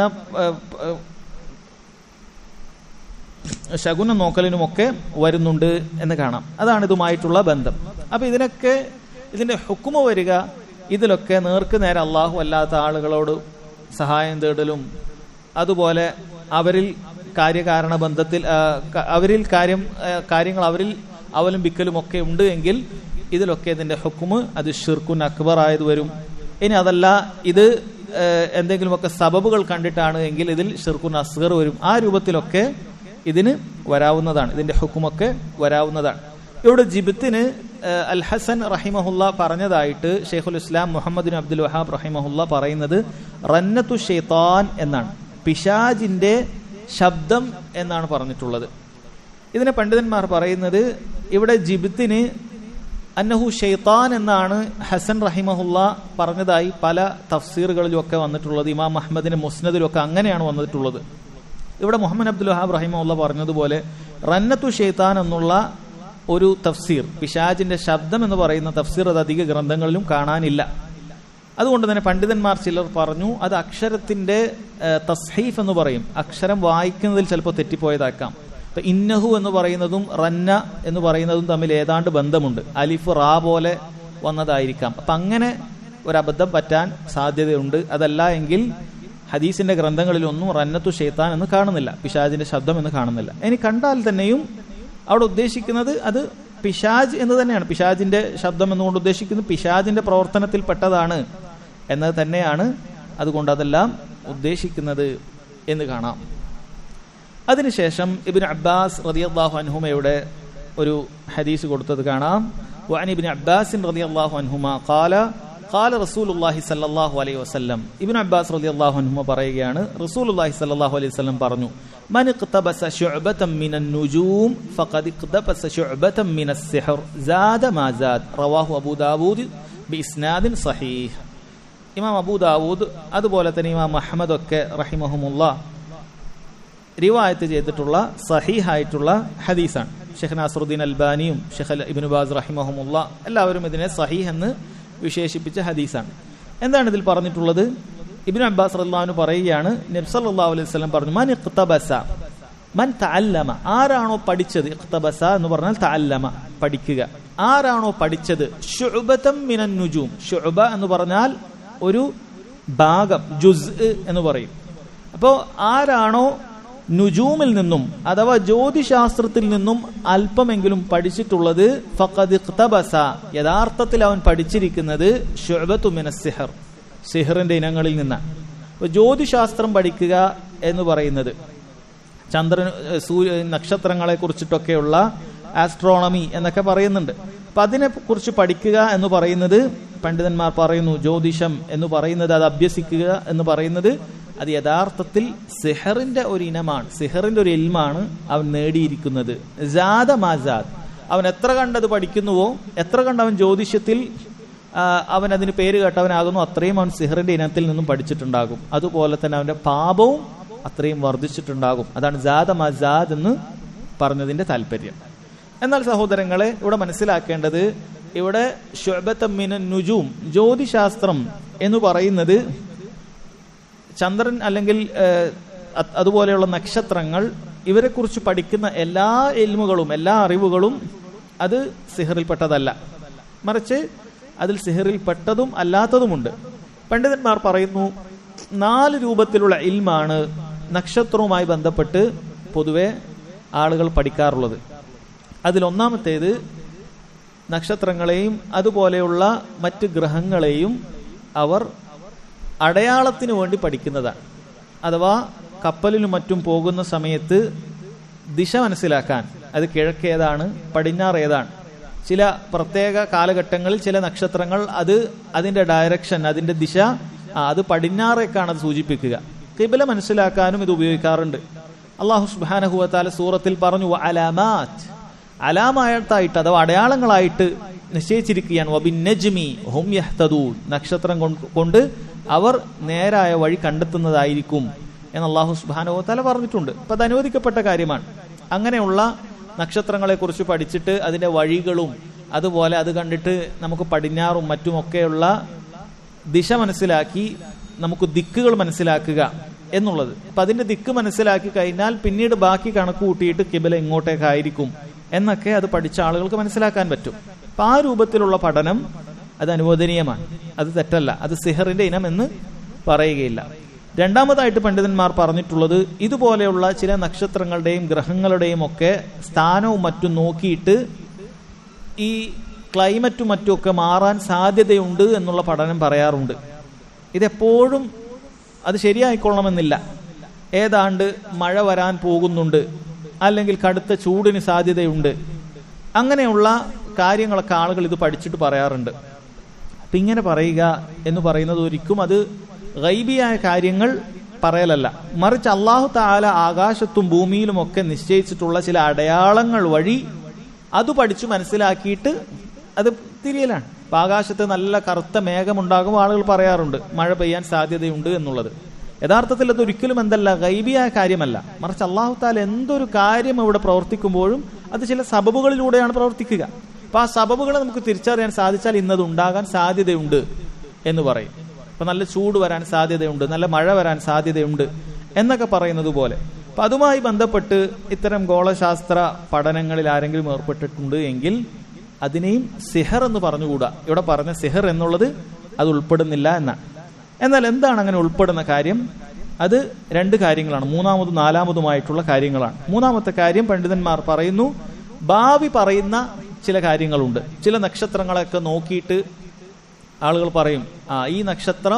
ശകുനം നോക്കലിനുമൊക്കെ വരുന്നുണ്ട് എന്ന് കാണാം അതാണ് ഇതുമായിട്ടുള്ള ബന്ധം അപ്പൊ ഇതിനൊക്കെ ഇതിന്റെ ഹുക്കുമ വരിക ഇതിലൊക്കെ നേർക്ക് നേരെ അള്ളാഹു അല്ലാത്ത ആളുകളോട് സഹായം തേടലും അതുപോലെ അവരിൽ കാര്യകാരണ ബന്ധത്തിൽ അവരിൽ കാര്യം കാര്യങ്ങൾ അവരിൽ അവലംബിക്കലും ഒക്കെ ഉണ്ട് എങ്കിൽ ഇതിലൊക്കെ ഇതിന്റെ ഹുക്കുമ് അത് ഷിർക്കുൻ അക്ബർ ആയത് വരും ഇനി അതല്ല ഇത് എന്തെങ്കിലുമൊക്കെ സബബുകൾ കണ്ടിട്ടാണ് എങ്കിൽ ഇതിൽ ഷിർക്കുൻ അസ്ഗർ വരും ആ രൂപത്തിലൊക്കെ ഇതിന് വരാവുന്നതാണ് ഇതിന്റെ ഹുക്കുമൊക്കെ വരാവുന്നതാണ് ഇവിടെ ജിബിത്തിന് അൽ ഹസൻ റഹിമഹുല്ല പറഞ്ഞതായിട്ട് ഷെയ്ഖുൽ ഇസ്ലാം മുഹമ്മദ് അബ്ദുൽ വഹാബ് റഹിമഹുല്ല പറയുന്നത് റന്നത്തു ഷെയ്ത്താൻ എന്നാണ് പിശാജിന്റെ ശബ്ദം എന്നാണ് പറഞ്ഞിട്ടുള്ളത് ഇതിനെ പണ്ഡിതന്മാർ പറയുന്നത് ഇവിടെ ജിബിത്തിന് അന്നഹു ഷെയ്ത്താൻ എന്നാണ് ഹസൻ റഹിമഹുല്ല പറഞ്ഞതായി പല തഫ്സീറുകളിലും ഒക്കെ വന്നിട്ടുള്ളത് ഇമാം അഹമ്മദിന്റെ മുസ്നദിലും ഒക്കെ അങ്ങനെയാണ് വന്നിട്ടുള്ളത് ഇവിടെ മുഹമ്മദ് അബ്ദുൽ വഹാബ് റഹിമുള്ള പറഞ്ഞതുപോലെ റന്നത്തു ഷെയ്ത്താൻ എന്നുള്ള ഒരു തഫ്സീർ പിശാജിന്റെ ശബ്ദം എന്ന് പറയുന്ന തഫ്സീർ അത് അധിക ഗ്രന്ഥങ്ങളിലും കാണാനില്ല അതുകൊണ്ട് തന്നെ പണ്ഡിതന്മാർ ചിലർ പറഞ്ഞു അത് അക്ഷരത്തിന്റെ തസ്ഹീഫ് എന്ന് പറയും അക്ഷരം വായിക്കുന്നതിൽ ചിലപ്പോൾ തെറ്റിപ്പോയതാക്കാം ഇപ്പൊ ഇന്നഹു എന്ന് പറയുന്നതും റന്ന എന്ന് പറയുന്നതും തമ്മിൽ ഏതാണ്ട് ബന്ധമുണ്ട് അലിഫ് റാ പോലെ വന്നതായിരിക്കാം അപ്പൊ അങ്ങനെ ഒരു അബദ്ധം പറ്റാൻ സാധ്യതയുണ്ട് അതല്ല എങ്കിൽ ഹദീസിന്റെ ഗ്രന്ഥങ്ങളിലൊന്നും റന്നത്തു ഷെയ്ത്താൻ എന്ന് കാണുന്നില്ല പിശാജിന്റെ ശബ്ദം എന്ന് കാണുന്നില്ല ഇനി കണ്ടാൽ തന്നെയും അവിടെ ഉദ്ദേശിക്കുന്നത് അത് പിശാജ് എന്ന് തന്നെയാണ് പിശാജിന്റെ ശബ്ദം എന്നുകൊണ്ട് ഉദ്ദേശിക്കുന്നത് പിശാജിന്റെ പ്രവർത്തനത്തിൽ പെട്ടതാണ് എന്നത് തന്നെയാണ് അതുകൊണ്ട് അതെല്ലാം ഉദ്ദേശിക്കുന്നത് എന്ന് കാണാം അതിനുശേഷം ഇബിൻ അബ്ബാസ് റതിയല്ലാഹു അൻഹുമയുടെ ഒരു ഹദീസ് കൊടുത്തത് കാണാം وعن ابن عباس رضي الله عنهما قال قال رسول الله صلى الله عليه وسلم ابن عباس رضي الله عنهما പറയുകയാണ് റസൂൽ അള്ളാഹി സല്ലല്ലാഹു അലൈഹി വസല്ലം പറഞ്ഞു من اقتبس شعبة من النجوم فقد اقتبس شعبة من السحر زاد ما زاد رواه أبو داود بإسناد صحيح ഇമാം അബൂ ദാവൂദ് അതുപോലെ തന്നെ ഇമാം അഹമ്മദ് ഒക്കെ റഹിമഹുമുള്ള റിവായത്ത് ചെയ്തിട്ടുള്ള സഹീഹായിട്ടുള്ള ഹദീസാണ് ഷെഖ് നാസറുദ്ദീൻ അൽബാനിയും ഷെഖ് ഇബിൻ ബാസ് റഹിമഹുമുള്ള എല്ലാവരും ഇതിനെ സഹീഹ് എന്ന് വിശേഷിപ്പിച്ച ഹദീസാണ് എന്താണ് ഇതിൽ പറഞ്ഞിട്ടുള്ളത് ഇബിൻ അബ്ബാസ് റഹ്ലാനു പറയുകയാണ് നബ്സല്ലാ അലൈഹി സ്വലം പറഞ്ഞു മൻ ഇഖ്തബസ മൻ തഅല്ലമ ആരാണോ പഠിച്ചത് ഇഖ്തബസ എന്ന് പറഞ്ഞാൽ തഅല്ലമ പഠിക്കുക ആരാണോ പഠിച്ചത് ഷുഅബതം മിനൻ നുജൂം ഷുഅബ എന്ന് പറഞ്ഞാൽ ഒരു ഭാഗം ജുസ് എന്ന് പറയും അപ്പോ ആരാണോ നുജൂമിൽ നിന്നും അഥവാ ജ്യോതിശാസ്ത്രത്തിൽ നിന്നും അല്പമെങ്കിലും പഠിച്ചിട്ടുള്ളത് ഫഖദ് ഇഖ്തബസ യഥാർത്ഥത്തിൽ അവൻ പഠിച്ചിരിക്കുന്നത് ഷുഅബത്തു മിന സിഹർ സിഹറിന്റെ ഇനങ്ങളിൽ നിന്നാണ് അപ്പൊ ജ്യോതിശാസ്ത്രം പഠിക്കുക എന്ന് പറയുന്നത് ചന്ദ്രൻ സൂര്യ നക്ഷത്രങ്ങളെ കുറിച്ചിട്ടൊക്കെയുള്ള ആസ്ട്രോണമി എന്നൊക്കെ പറയുന്നുണ്ട് അപ്പൊ അതിനെ കുറിച്ച് പഠിക്കുക എന്ന് പറയുന്നത് പണ്ഡിതന്മാർ പറയുന്നു ജ്യോതിഷം എന്ന് പറയുന്നത് അത് അഭ്യസിക്കുക എന്ന് പറയുന്നത് അത് യഥാർത്ഥത്തിൽ സിഹറിന്റെ ഒരു ഇനമാണ് സിഹറിന്റെ ഒരു ഇൽമാണ് അവൻ നേടിയിരിക്കുന്നത് ജാദ മാജാദ് അവൻ എത്ര കണ്ടത് പഠിക്കുന്നുവോ എത്ര കണ്ട് അവൻ ജ്യോതിഷത്തിൽ അവൻ അതിന് പേര് കേട്ടവനാകുന്നു അത്രയും അവൻ സിഹറിന്റെ ഇനത്തിൽ നിന്നും പഠിച്ചിട്ടുണ്ടാകും അതുപോലെ തന്നെ അവന്റെ പാപവും അത്രയും വർദ്ധിച്ചിട്ടുണ്ടാകും അതാണ് ജാദ മജാദ് എന്ന് പറഞ്ഞതിന്റെ താല്പര്യം എന്നാൽ സഹോദരങ്ങളെ ഇവിടെ മനസ്സിലാക്കേണ്ടത് ഇവിടെ ഷുബത്തമ്മിന നുജൂം ജ്യോതിശാസ്ത്രം എന്ന് പറയുന്നത് ചന്ദ്രൻ അല്ലെങ്കിൽ അതുപോലെയുള്ള നക്ഷത്രങ്ങൾ ഇവരെക്കുറിച്ച് പഠിക്കുന്ന എല്ലാ എൽമുകളും എല്ലാ അറിവുകളും അത് സിഹറിൽപ്പെട്ടതല്ല മറിച്ച് അതിൽ സിഹറിൽപ്പെട്ടതും അല്ലാത്തതുമുണ്ട് പണ്ഡിതന്മാർ പറയുന്നു നാല് രൂപത്തിലുള്ള ഇൽമാണ് നക്ഷത്രവുമായി ബന്ധപ്പെട്ട് പൊതുവെ ആളുകൾ പഠിക്കാറുള്ളത് അതിലൊന്നാമത്തേത് നക്ഷത്രങ്ങളെയും അതുപോലെയുള്ള മറ്റ് ഗ്രഹങ്ങളെയും അവർ അടയാളത്തിന് വേണ്ടി പഠിക്കുന്നതാണ് അഥവാ കപ്പലിലും മറ്റും പോകുന്ന സമയത്ത് ദിശ മനസ്സിലാക്കാൻ അത് കിഴക്ക് ഏതാണ് പടിഞ്ഞാറ് ഏതാണ് ചില പ്രത്യേക കാലഘട്ടങ്ങളിൽ ചില നക്ഷത്രങ്ങൾ അത് അതിന്റെ ഡയറക്ഷൻ അതിന്റെ ദിശ ആ, അത് പടിഞ്ഞാറേക്കാണ് അത് സൂചിപ്പിക്കുക കിബില മനസ്സിലാക്കാനും ഇത് ഉപയോഗിക്കാറുണ്ട് അള്ളാഹു സുബാനഹുവത്താല സൂറത്തിൽ പറഞ്ഞു അലാമാറ്റ് അലാമായത്തായിട്ട് അഥവാ അടയാളങ്ങളായിട്ട് നിശ്ചയിച്ചിരിക്കുകയാണ് വബിൻ നജ്മി ഹും യഹ്തദൂൻ നക്ഷത്രം കൊണ്ട് കൊണ്ട് അവർ നേരായ വഴി കണ്ടെത്തുന്നതായിരിക്കും എന്ന് അള്ളാഹു സുബാനഹുവത്താല പറഞ്ഞിട്ടുണ്ട് അപ്പൊ അത് അനുവദിക്കപ്പെട്ട കാര്യമാണ് അങ്ങനെയുള്ള നക്ഷത്രങ്ങളെ കുറിച്ച് പഠിച്ചിട്ട് അതിന്റെ വഴികളും അതുപോലെ അത് കണ്ടിട്ട് നമുക്ക് പടിഞ്ഞാറും മറ്റുമൊക്കെയുള്ള ദിശ മനസ്സിലാക്കി നമുക്ക് ദിക്കുകൾ മനസ്സിലാക്കുക എന്നുള്ളത് അപ്പൊ അതിന്റെ ദിക്ക് മനസ്സിലാക്കി കഴിഞ്ഞാൽ പിന്നീട് ബാക്കി കണക്ക് കൂട്ടിയിട്ട് കിബില എങ്ങോട്ടേക്കായിരിക്കും എന്നൊക്കെ അത് പഠിച്ച ആളുകൾക്ക് മനസ്സിലാക്കാൻ പറ്റും അപ്പൊ ആ രൂപത്തിലുള്ള പഠനം അത് അനുവദനീയമാണ് അത് തെറ്റല്ല അത് സിഹറിന്റെ ഇനം എന്ന് പറയുകയില്ല രണ്ടാമതായിട്ട് പണ്ഡിതന്മാർ പറഞ്ഞിട്ടുള്ളത് ഇതുപോലെയുള്ള ചില നക്ഷത്രങ്ങളുടെയും ഗ്രഹങ്ങളുടെയും ഒക്കെ സ്ഥാനവും മറ്റും നോക്കിയിട്ട് ഈ ക്ലൈമറ്റും മറ്റുമൊക്കെ മാറാൻ സാധ്യതയുണ്ട് എന്നുള്ള പഠനം പറയാറുണ്ട് ഇതെപ്പോഴും അത് ശരിയായിക്കൊള്ളണമെന്നില്ല ഏതാണ്ട് മഴ വരാൻ പോകുന്നുണ്ട് അല്ലെങ്കിൽ കടുത്ത ചൂടിന് സാധ്യതയുണ്ട് അങ്ങനെയുള്ള കാര്യങ്ങളൊക്കെ ആളുകൾ ഇത് പഠിച്ചിട്ട് പറയാറുണ്ട് അപ്പൊ ഇങ്ങനെ പറയുക എന്ന് പറയുന്നത് ഒരിക്കും അത് ഗൈബിയായ കാര്യങ്ങൾ പറയലല്ല മറിച്ച് അള്ളാഹു താല ആകാശത്തും ഭൂമിയിലും ഒക്കെ നിശ്ചയിച്ചിട്ടുള്ള ചില അടയാളങ്ങൾ വഴി അത് പഠിച്ചു മനസ്സിലാക്കിയിട്ട് അത് തിരിയലാണ് അപ്പൊ ആകാശത്ത് നല്ല കറുത്ത മേഘമുണ്ടാകുമ്പോൾ ആളുകൾ പറയാറുണ്ട് മഴ പെയ്യാൻ സാധ്യതയുണ്ട് എന്നുള്ളത് യഥാർത്ഥത്തിൽ അത് ഒരിക്കലും എന്തല്ല ഗൈബിയായ കാര്യമല്ല മറിച്ച് അള്ളാഹു താല എന്തൊരു കാര്യം ഇവിടെ പ്രവർത്തിക്കുമ്പോഴും അത് ചില സബബുകളിലൂടെയാണ് പ്രവർത്തിക്കുക അപ്പൊ ആ സബബുകളെ നമുക്ക് തിരിച്ചറിയാൻ സാധിച്ചാൽ ഇന്നത് ഉണ്ടാകാൻ സാധ്യതയുണ്ട് എന്ന് പറയും ഇപ്പൊ നല്ല ചൂട് വരാൻ സാധ്യതയുണ്ട് നല്ല മഴ വരാൻ സാധ്യതയുണ്ട് എന്നൊക്കെ പറയുന്നത് പോലെ അപ്പൊ അതുമായി ബന്ധപ്പെട്ട് ഇത്തരം ഗോളശാസ്ത്ര പഠനങ്ങളിൽ ആരെങ്കിലും ഏർപ്പെട്ടിട്ടുണ്ട് എങ്കിൽ അതിനെയും സിഹർ എന്ന് പറഞ്ഞുകൂടാ ഇവിടെ പറഞ്ഞ സിഹർ എന്നുള്ളത് അത് ഉൾപ്പെടുന്നില്ല എന്നാണ് എന്നാൽ എന്താണ് അങ്ങനെ ഉൾപ്പെടുന്ന കാര്യം അത് രണ്ട് കാര്യങ്ങളാണ് മൂന്നാമതും നാലാമതുമായിട്ടുള്ള കാര്യങ്ങളാണ് മൂന്നാമത്തെ കാര്യം പണ്ഡിതന്മാർ പറയുന്നു ഭാവി പറയുന്ന ചില കാര്യങ്ങളുണ്ട് ചില നക്ഷത്രങ്ങളൊക്കെ നോക്കിയിട്ട് ആളുകൾ പറയും ആ ഈ നക്ഷത്രം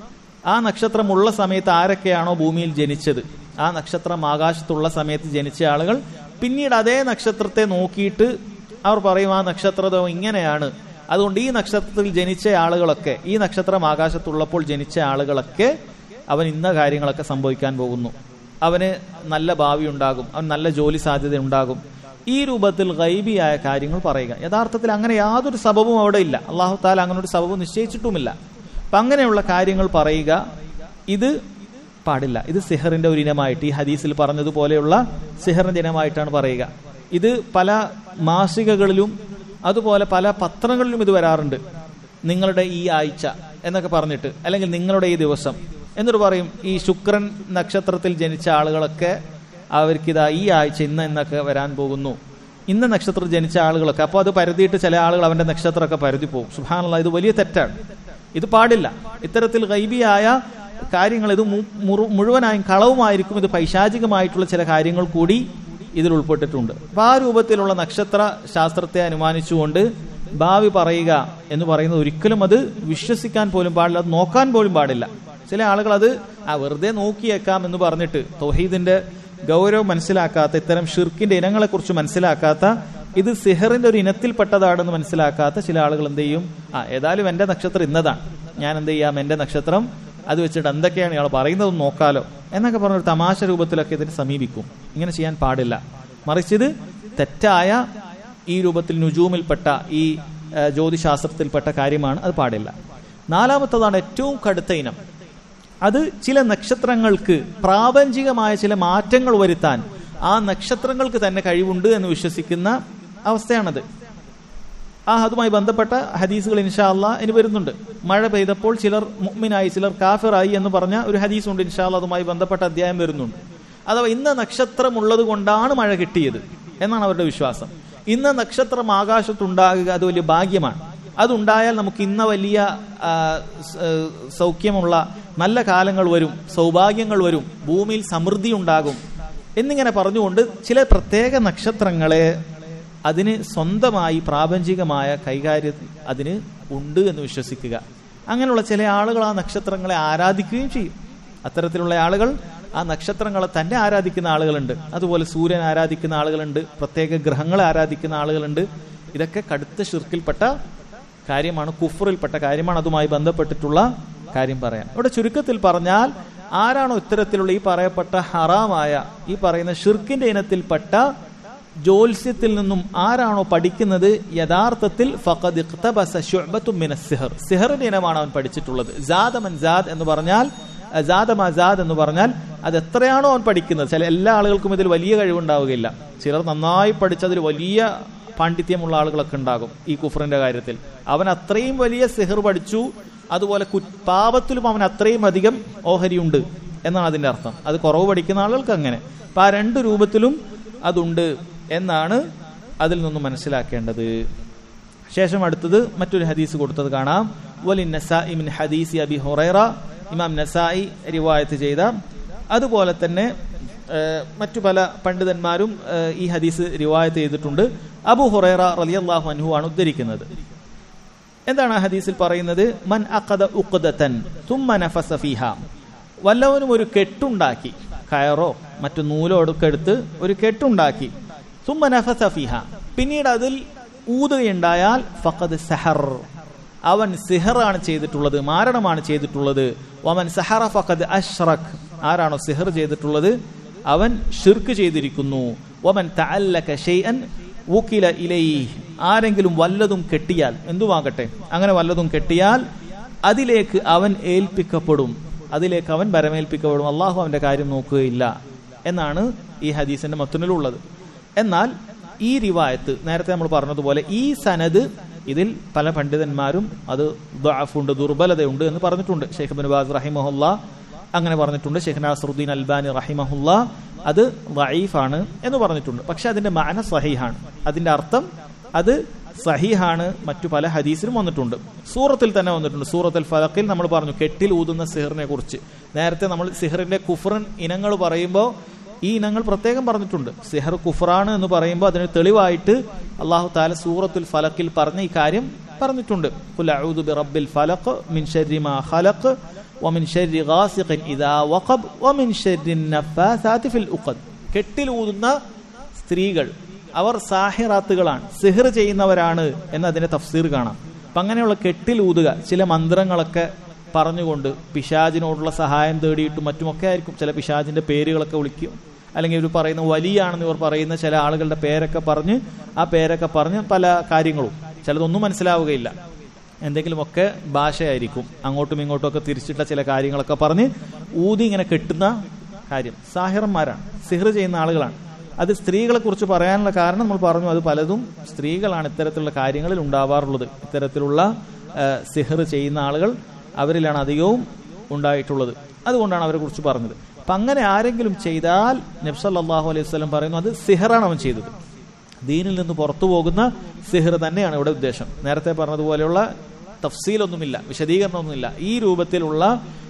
ആ നക്ഷത്രം ഉള്ള സമയത്ത് ആരൊക്കെയാണോ ഭൂമിയിൽ ജനിച്ചത് ആ നക്ഷത്രം ആകാശത്തുള്ള സമയത്ത് ജനിച്ച ആളുകൾ പിന്നീട് അതേ നക്ഷത്രത്തെ നോക്കിയിട്ട് അവർ പറയും ആ നക്ഷത്രം ഇങ്ങനെയാണ് അതുകൊണ്ട് ഈ നക്ഷത്രത്തിൽ ജനിച്ച ആളുകളൊക്കെ ഈ നക്ഷത്രം ആകാശത്തുള്ളപ്പോൾ ജനിച്ച ആളുകളൊക്കെ അവൻ ഇന്ന കാര്യങ്ങളൊക്കെ സംഭവിക്കാൻ പോകുന്നു അവന് നല്ല ഭാവി ഉണ്ടാകും അവൻ നല്ല ജോലി സാധ്യത ഉണ്ടാകും ഈ രൂപത്തിൽ ഗൈബിയായ കാര്യങ്ങൾ പറയുക യഥാർത്ഥത്തിൽ അങ്ങനെ യാതൊരു സബബും അവിടെ ഇല്ല അള്ളാഹു താല അങ്ങനെ ഒരു സബബ് നിശ്ചയിച്ചിട്ടുമില്ല അപ്പൊ അങ്ങനെയുള്ള കാര്യങ്ങൾ പറയുക ഇത് പാടില്ല ഇത് സിഹറിന്റെ ഒരു ഇനമായിട്ട് ഈ ഹദീസിൽ പറഞ്ഞതുപോലെയുള്ള സിഹറിന്റെ ഇനമായിട്ടാണ് പറയുക ഇത് പല മാസികകളിലും അതുപോലെ പല പത്രങ്ങളിലും ഇത് വരാറുണ്ട് നിങ്ങളുടെ ഈ ആഴ്ച എന്നൊക്കെ പറഞ്ഞിട്ട് അല്ലെങ്കിൽ നിങ്ങളുടെ ഈ ദിവസം എന്നിട്ട് പറയും ഈ ശുക്രൻ നക്ഷത്രത്തിൽ ജനിച്ച ആളുകളൊക്കെ അവർക്കിതാ ഈ ആഴ്ച ഇന്ന് എന്നൊക്കെ വരാൻ പോകുന്നു ഇന്ന നക്ഷത്രത്തിൽ ജനിച്ച ആളുകളൊക്കെ അപ്പോൾ അത് പരതിയിട്ട് ചില ആളുകൾ അവന്റെ നക്ഷത്രമൊക്കെ പരതി പോകും സുഹാനുള്ള ഇത് വലിയ തെറ്റാണ് ഇത് പാടില്ല ഇത്തരത്തിൽ ഗൈബിയായ കാര്യങ്ങൾ ഇത് മു- മുറു- മുഴുവനായും കളവുമായിരിക്കും ഇത് പൈശാചികമായിട്ടുള്ള ചില കാര്യങ്ങൾ കൂടി ഇതിൽ ഉൾപ്പെട്ടിട്ടുണ്ട് അപ്പൊ ആ രൂപത്തിലുള്ള നക്ഷത്ര ശാസ്ത്രത്തെ അനുമാനിച്ചുകൊണ്ട് ഭാവി പറയുക എന്ന് പറയുന്നത് ഒരിക്കലും അത് വിശ്വസിക്കാൻ പോലും പാടില്ല അത് നോക്കാൻ പോലും പാടില്ല ചില ആളുകൾ അത് ആ വെറുതെ നോക്കിയേക്കാം എന്ന് പറഞ്ഞിട്ട് തൗഹീദിന്റെ ഗൗരവം മനസ്സിലാക്കാത്ത ഇത്തരം ഷിർക്കിന്റെ ഇനങ്ങളെ കുറിച്ച് മനസ്സിലാക്കാത്ത ഇത് സിഹറിന്റെ ഒരു ഇനത്തിൽപ്പെട്ടതാണെന്ന് മനസ്സിലാക്കാത്ത ചില ആളുകൾ എന്ത് ചെയ്യും ആ ഏതായാലും എന്റെ നക്ഷത്രം ഇന്നതാണ് ഞാൻ എന്ത് ചെയ്യാം എന്റെ നക്ഷത്രം അത് വെച്ചിട്ട് എന്തൊക്കെയാണ് ഇയാൾ പറയുന്നത് നോക്കാലോ എന്നൊക്കെ പറഞ്ഞൊരു തമാശ രൂപത്തിലൊക്കെ ഇതിനെ സമീപിക്കും ഇങ്ങനെ ചെയ്യാൻ പാടില്ല മറിച്ച് ഇത് തെറ്റായ ഈ രൂപത്തിൽ നുജൂമിൽപ്പെട്ട ഈ ആ, ജ്യോതിശാസ്ത്രത്തിൽപ്പെട്ട കാര്യമാണ് അത് പാടില്ല നാലാമത്തതാണ് ഏറ്റവും കടുത്ത ഇനം അത് ചില നക്ഷത്രങ്ങൾക്ക് പ്രാപഞ്ചികമായ ചില മാറ്റങ്ങൾ വരുത്താൻ ആ നക്ഷത്രങ്ങൾക്ക് തന്നെ കഴിവുണ്ട് എന്ന് വിശ്വസിക്കുന്ന അവസ്ഥയാണത് ആ അതുമായി ബന്ധപ്പെട്ട ഹദീസുകൾ ഇൻഷാ അള്ളാ ഇനി വരുന്നുണ്ട് മഴ പെയ്തപ്പോൾ ചിലർ മുഅ്മിനായി ചിലർ കാഫിറായി എന്ന് പറഞ്ഞ ഒരു ഹദീസുണ്ട് ഇൻഷാ അള്ളാ അതുമായി ബന്ധപ്പെട്ട അധ്യായം വരുന്നുണ്ട് അഥവാ ഇന്ന നക്ഷത്രം ഉള്ളത് കൊണ്ടാണ് മഴ കിട്ടിയത് എന്നാണ് അവരുടെ വിശ്വാസം ഇന്ന നക്ഷത്രം ആകാശത്തുണ്ടാകുക അത് വലിയ ഭാഗ്യമാണ് അതുണ്ടായാൽ നമുക്ക് ഇന്ന വലിയ ആ, സ- ഏ, സൗഖ്യമുള്ള നല്ല കാലങ്ങൾ വരും സൗഭാഗ്യങ്ങൾ വരും ഭൂമിയിൽ സമൃദ്ധി ഉണ്ടാകും എന്നിങ്ങനെ പറഞ്ഞുകൊണ്ട് ചില പ്രത്യേക നക്ഷത്രങ്ങളെ അതിന് സ്വന്തമായി പ്രാപഞ്ചികമായ കൈകാര്യം അതിന് ഉണ്ട് എന്ന് വിശ്വസിക്കുക അങ്ങനെയുള്ള ചില ആളുകൾ ആ നക്ഷത്രങ്ങളെ ആരാധിക്കുകയും ചെയ്യും അത്തരത്തിലുള്ള ആളുകൾ ആ നക്ഷത്രങ്ങളെ തന്നെ ആരാധിക്കുന്ന ആളുകളുണ്ട് അതുപോലെ സൂര്യൻ ആരാധിക്കുന്ന ആളുകളുണ്ട് പ്രത്യേക ഗ്രഹങ്ങളെ ആരാധിക്കുന്ന ആളുകളുണ്ട് ഇതൊക്കെ കടുത്ത ഷിർക്കിൽപ്പെട്ട കാര്യമാണ് കുഫറിൽപ്പെട്ട കാര്യമാണ് അതുമായി ബന്ധപ്പെട്ടിട്ടുള്ള കാര്യം പറയാൻ ഇവിടെ ചുരുക്കത്തിൽ പറഞ്ഞാൽ ആരാണോ ഇത്തരത്തിലുള്ള ഈ പറയപ്പെട്ട ഹറാമായ ഈ പറയുന്ന ഷിർക്കിന്റെ ഇനത്തിൽപ്പെട്ട ജ്യോത്സ്യത്തിൽ നിന്നും ആരാണോ പഠിക്കുന്നത് യഥാർത്ഥത്തിൽ ഫഖദ് ഇഖ്തബസ ശുഅബത്തും മിന സിഹർ സിഹറിന്റെ ഇനമാണ് അവൻ പഠിച്ചിട്ടുള്ളത് ജാദ മൻ ജാദ് എന്ന് പറഞ്ഞാൽ ജാദ മജാദ് എന്ന് പറഞ്ഞാൽ അത് എത്രയാണോ അവൻ പഠിക്കുന്നത് ചില എല്ലാ ആളുകൾക്കും ഇതിൽ വലിയ കഴിവുണ്ടാവുകയില്ല ചിലർ നന്നായി പഠിച്ചതിൽ വലിയ പാണ്ഡിത്യമുള്ള ആളുകളൊക്കെ ഉണ്ടാകും ഈ കുഫറിന്റെ കാര്യത്തിൽ അവൻ അത്രയും വലിയ സിഹർ പഠിച്ചു അതുപോലെ കു പാപത്തിലും അവൻ അത്രയും അധികം ഓഹരിയുണ്ട് എന്നാണ് അതിന്റെ അർത്ഥം അത് കുറവ് പഠിക്കുന്ന ആളുകൾക്ക് അങ്ങനെ അപ്പൊ ആ രണ്ട് രൂപത്തിലും അതുണ്ട് എന്നാണ് അതിൽ നിന്നും മനസ്സിലാക്കേണ്ടത് ശേഷം അടുത്തത് മറ്റൊരു ഹദീസ് കൊടുത്തത് കാണാം വലിൻ നസാഇ മിൻ ഹദീസി അബി ഹുറൈറ ഇമാം നസായി റിവായത്ത് ചെയ്ത അതുപോലെ തന്നെ ഏഹ്, മറ്റു പല പണ്ഡിതന്മാരും ഏഹ്, ഈ ഹദീസ് റിവായത്ത് ചെയ്തിട്ടുണ്ട് അബു ഹുറൈറ റളിയല്ലാഹു അൻഹു ആണ് ഉദ്ധരിക്കുന്നത് എന്താണ് ആ ഹദീസിൽ പറയുന്നത് മൻ അഖദ ഉഖ്ദതൻ തുമ്മ നഫസ ഫീഹ വല്ലവനും ഒരു കെട്ടുണ്ടാക്കി കയറോ മറ്റു നൂലോ ഒക്കെ എടുത്ത് ഒരു കെട്ടുണ്ടാക്കി തുമ്മ നഫസ ഫീഹ പിന്നീട് അതിൽ ഊതുകയുണ്ടായാൽ ഫഖദ് സഹർ അവൻ സിഹറാണ് ചെയ്തിട്ടുള്ളത് മാരണമാണ് ചെയ്തിട്ടുള്ളത് വമൻ സഹറ ഫഖദ് അഷ്റഖ് ആരാണോ സിഹർ ചെയ്തിട്ടുള്ളത് അവൻ ഷിർക്ക് ചെയ്തിരിക്കുന്നു വമൻ തഅല്ലക ഷൈഅൻ വുക്കില ഇലൈഹി ആരെങ്കിലും വല്ലതും കെട്ടിയാൽ എന്തുമാകട്ടെ അങ്ങനെ വല്ലതും കെട്ടിയാൽ അതിലേക്ക് അവൻ ഏൽപ്പിക്കപ്പെടും അതിലേക്ക് അവൻ വരമേൽപ്പിക്കപ്പെടും അള്ളാഹു അവന്റെ കാര്യം നോക്കുകയില്ല എന്നാണ് ഈ ഹദീസിന്റെ മത്തുനിലുള്ളത് എന്നാൽ ഈ റിവായത്ത് നേരത്തെ നമ്മൾ പറഞ്ഞതുപോലെ ഈ സനത് ഇതിൽ പല പണ്ഡിതന്മാരും അത് ദ്വാഫുണ്ട് ദുർബലതയുണ്ട് എന്ന് പറഞ്ഞിട്ടുണ്ട് ഷെയ്ഖ് ബിൻ ബാസ് റഹിമഹുല്ല അങ്ങനെ പറഞ്ഞിട്ടുണ്ട് ഷെയ്ഖ് നാസറുദ്ദീൻ അൽബാനി റഹിമഹുല്ല അത് വൈഫാണ് എന്ന് പറഞ്ഞിട്ടുണ്ട് പക്ഷെ അതിന്റെ മാന സഹീഹാണ് അതിന്റെ അർത്ഥം അത് സഹീഹാണ് മറ്റു പല ഹദീസിലും വന്നിട്ടുണ്ട് സൂറത്തിൽ തന്നെ വന്നിട്ടുണ്ട് സൂറത്തുൽ ഫലക്കിൽ നമ്മൾ പറഞ്ഞു കെട്ടിൽ ഊതുന്ന സിഹറിനെ കുറിച്ച് നേരത്തെ നമ്മൾ സിഹറിന്റെ കുഫറൻ ഇനങ്ങൾ പറയുമ്പോൾ ഈ ഇനങ്ങൾ പ്രത്യേകം പറഞ്ഞിട്ടുണ്ട് സിഹർ കുഫറാണ് എന്ന് പറയുമ്പോൾ അതിന് തെളിവായിട്ട് അള്ളാഹു താല സൂറത്തുൽ ഫലക്കിൽ പറഞ്ഞ ഈ കാര്യം പറഞ്ഞിട്ടുണ്ട് ഖുൽ അഊദു ബിറബ്ബിൽ ഫലഖ് മിൻ ശർരി മാ ഖലഖ് വമിൻ ശർരി ഗാസിഖിൻ ഇദാ വഖബ് വമിൻ ശർരി നഫാസാതി ഫിൽ ഉഖദ് കെട്ടിലൂതുന്ന സ്ത്രീകൾ അവർ സാഹിറാത്തുകളാണ് സിഹർ ചെയ്യുന്നവരാണ് എന്ന് അതിന്റെ തഫ്സീർ കാണാം അപ്പൊ അങ്ങനെയുള്ള കെട്ടിലൂതുക ചില മന്ത്രങ്ങളൊക്കെ പറഞ്ഞുകൊണ്ട് പിശാജിനോടുള്ള സഹായം തേടിയിട്ടും മറ്റുമൊക്കെ ആയിരിക്കും ചില പിശാജിന്റെ പേരുകളൊക്കെ വിളിക്കും അല്ലെങ്കിൽ ഇവർ പറയുന്ന വലിയാണെന്ന് ഇവർ പറയുന്ന ചില ആളുകളുടെ പേരൊക്കെ പറഞ്ഞ് ആ പേരൊക്കെ പറഞ്ഞ് പല കാര്യങ്ങളും ചിലതൊന്നും മനസ്സിലാവുകയില്ല എന്തെങ്കിലുമൊക്കെ ഭാഷയായിരിക്കും അങ്ങോട്ടും ഇങ്ങോട്ടും ഒക്കെ തിരിച്ചിട്ട ചില കാര്യങ്ങളൊക്കെ പറഞ്ഞ് ഊതി ഇങ്ങനെ കെട്ടുന്ന കാര്യം സാഹിറന്മാരാണ് സിഹർ ചെയ്യുന്ന ആളുകളാണ് അത് സ്ത്രീകളെ കുറിച്ച് പറയാനുള്ള കാരണം നമ്മൾ പറഞ്ഞു അത് പലതും സ്ത്രീകളാണ് ഇത്തരത്തിലുള്ള കാര്യങ്ങളിൽ ഉണ്ടാവാറുള്ളത് ഇത്തരത്തിലുള്ള സിഹർ ചെയ്യുന്ന ആളുകൾ അവരിലാണ് അധികവും ഉണ്ടായിട്ടുള്ളത് അതുകൊണ്ടാണ് അവരെ കുറിച്ച് പറഞ്ഞത് അപ്പൊ അങ്ങനെ ആരെങ്കിലും ചെയ്താൽ നബ്സല്ലാഹു അലൈഹി വസ്ലം പറയുന്നു അത് സിഹറാണ് അവൻ ചെയ്തത് ദീനിൽ നിന്ന് പുറത്തു പോകുന്ന സിഹർ തന്നെയാണ് ഇവിടെ ഉദ്ദേശം നേരത്തെ പറഞ്ഞതുപോലെയുള്ള തഫ്സീലൊന്നുമില്ല വിശദീകരണമൊന്നുമില്ല ഈ രൂപത്തിലുള്ള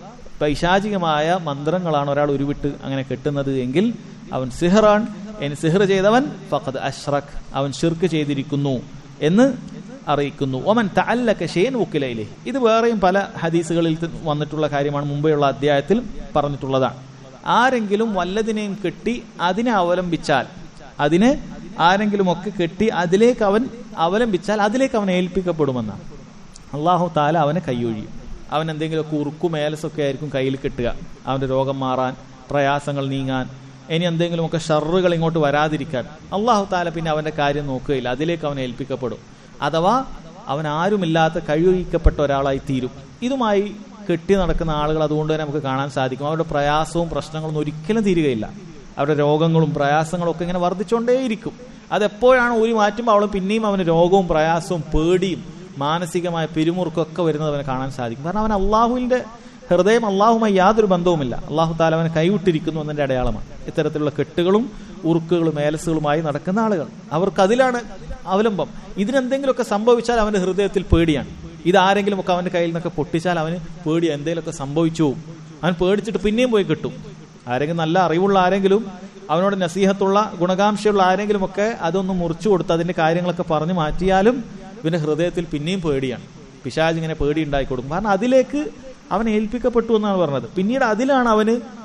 പൈശാചികമായ മന്ത്രങ്ങളാണ് ഒരാൾ ഉരുവിട്ട് അങ്ങനെ കെട്ടുന്നത് എങ്കിൽ അവൻ സിഹറാൻ ഇനി സിഹർ ചെയ്തവൻ ഫഖദ് അഷ്റഖ് അവൻ ഷിർക്ക് ചെയ്തിരിക്കുന്നു എന്ന് അറിയിക്കുന്നു ഒമൻ തഅല്ലക ഷെയ്ൻ ഉക്കിലയിലെ ഇത് വേറെയും പല ഹദീസുകളിൽ വന്നിട്ടുള്ള കാര്യമാണ് മുമ്പെയുള്ള അധ്യായത്തിൽ പറഞ്ഞിട്ടുള്ളതാണ് ആരെങ്കിലും വല്ലതിനെയും കെട്ടി അതിനെ അവലംബിച്ചാൽ അതിനെ ആരെങ്കിലും ഒക്കെ കെട്ടി അതിലേക്ക് അവൻ അവലംബിച്ചാൽ അതിലേക്ക് അവൻ ഏൽപ്പിക്കപ്പെടുമെന്നാണ് അള്ളാഹു താല അവനെ കൈയൊഴിയും അവൻ എന്തെങ്കിലുമൊക്കെ ഉറുക്കു മേലസൊക്കെ ആയിരിക്കും കയ്യിൽ കെട്ടുക അവന്റെ രോഗം മാറാൻ പ്രയാസങ്ങൾ നീങ്ങാൻ ഇനി എന്തെങ്കിലുമൊക്കെ ഷറുകൾ ഇങ്ങോട്ട് വരാതിരിക്കാൻ അള്ളാഹു താല പിന്നെ അവന്റെ കാര്യം നോക്കുകയില്ല അതിലേക്ക് അവൻ ഏൽപ്പിക്കപ്പെടും അഥവാ അവൻ ആരുമില്ലാത്ത കഴിവൊഴിക്കപ്പെട്ട ഒരാളായി തീരും ഇതുമായി കെട്ടി നടക്കുന്ന ആളുകൾ അതുകൊണ്ട് തന്നെ നമുക്ക് കാണാൻ സാധിക്കും അവരുടെ പ്രയാസവും പ്രശ്നങ്ങളൊന്നും ഒരിക്കലും തീരുകയില്ല അവരുടെ രോഗങ്ങളും പ്രയാസങ്ങളും ഒക്കെ ഇങ്ങനെ വർദ്ധിച്ചുകൊണ്ടേയിരിക്കും അതെപ്പോഴാണ് ഊരി മാറ്റുമ്പോൾ അവൾ പിന്നെയും അവന് രോഗവും പ്രയാസവും പേടിയും മാനസികമായ പിരിമുറുക്കൊക്കെ വരുന്നത് അവനെ കാണാൻ സാധിക്കും കാരണം അവൻ അള്ളാഹുവിന്റെ ഹൃദയം അള്ളാഹുമായി യാതൊരു ബന്ധവുമില്ല അള്ളാഹു താല അവനെ കൈവിട്ടിരിക്കുന്നു എന്നതിന്റെ അടയാളമാണ് ഇത്തരത്തിലുള്ള കെട്ടുകളും ഉറുക്കുകളും ഏലസുകളുമായി നടക്കുന്ന ആളുകൾ അവർക്ക് അതിലാണ് അവലംബം ഇതിനെന്തെങ്കിലുമൊക്കെ സംഭവിച്ചാൽ അവന്റെ ഹൃദയത്തിൽ പേടിയാണ് ഇതാരെങ്കിലും ഒക്കെ അവന്റെ കയ്യിൽ നിന്നൊക്കെ പൊട്ടിച്ചാൽ അവന് പേടി എന്തെങ്കിലുമൊക്കെ സംഭവിച്ചു പോകും അവൻ പേടിച്ചിട്ട് പിന്നെയും പോയി കിട്ടും ആരെങ്കിലും നല്ല അറിവുള്ള ആരെങ്കിലും അവനോട് നസീഹത്തുള്ള ഗുണകാംക്ഷയുള്ള ആരെങ്കിലും ഒക്കെ അതൊന്ന് മുറിച്ചു കൊടുത്ത് അതിന്റെ കാര്യങ്ങളൊക്കെ പറഞ്ഞു മാറ്റിയാലും ഇവന്റെ ഹൃദയത്തിൽ പിന്നെയും പേടിയാണ് പിശാജ് ഇങ്ങനെ പേടി ഉണ്ടാക്കി കൊടുക്കും കാരണം അതിലേക്ക് അവൻ ഏൽപ്പിക്കപ്പെട്ടു എന്നാണ് പറഞ്ഞത് പിന്നീട് അതിലാണ് അവന്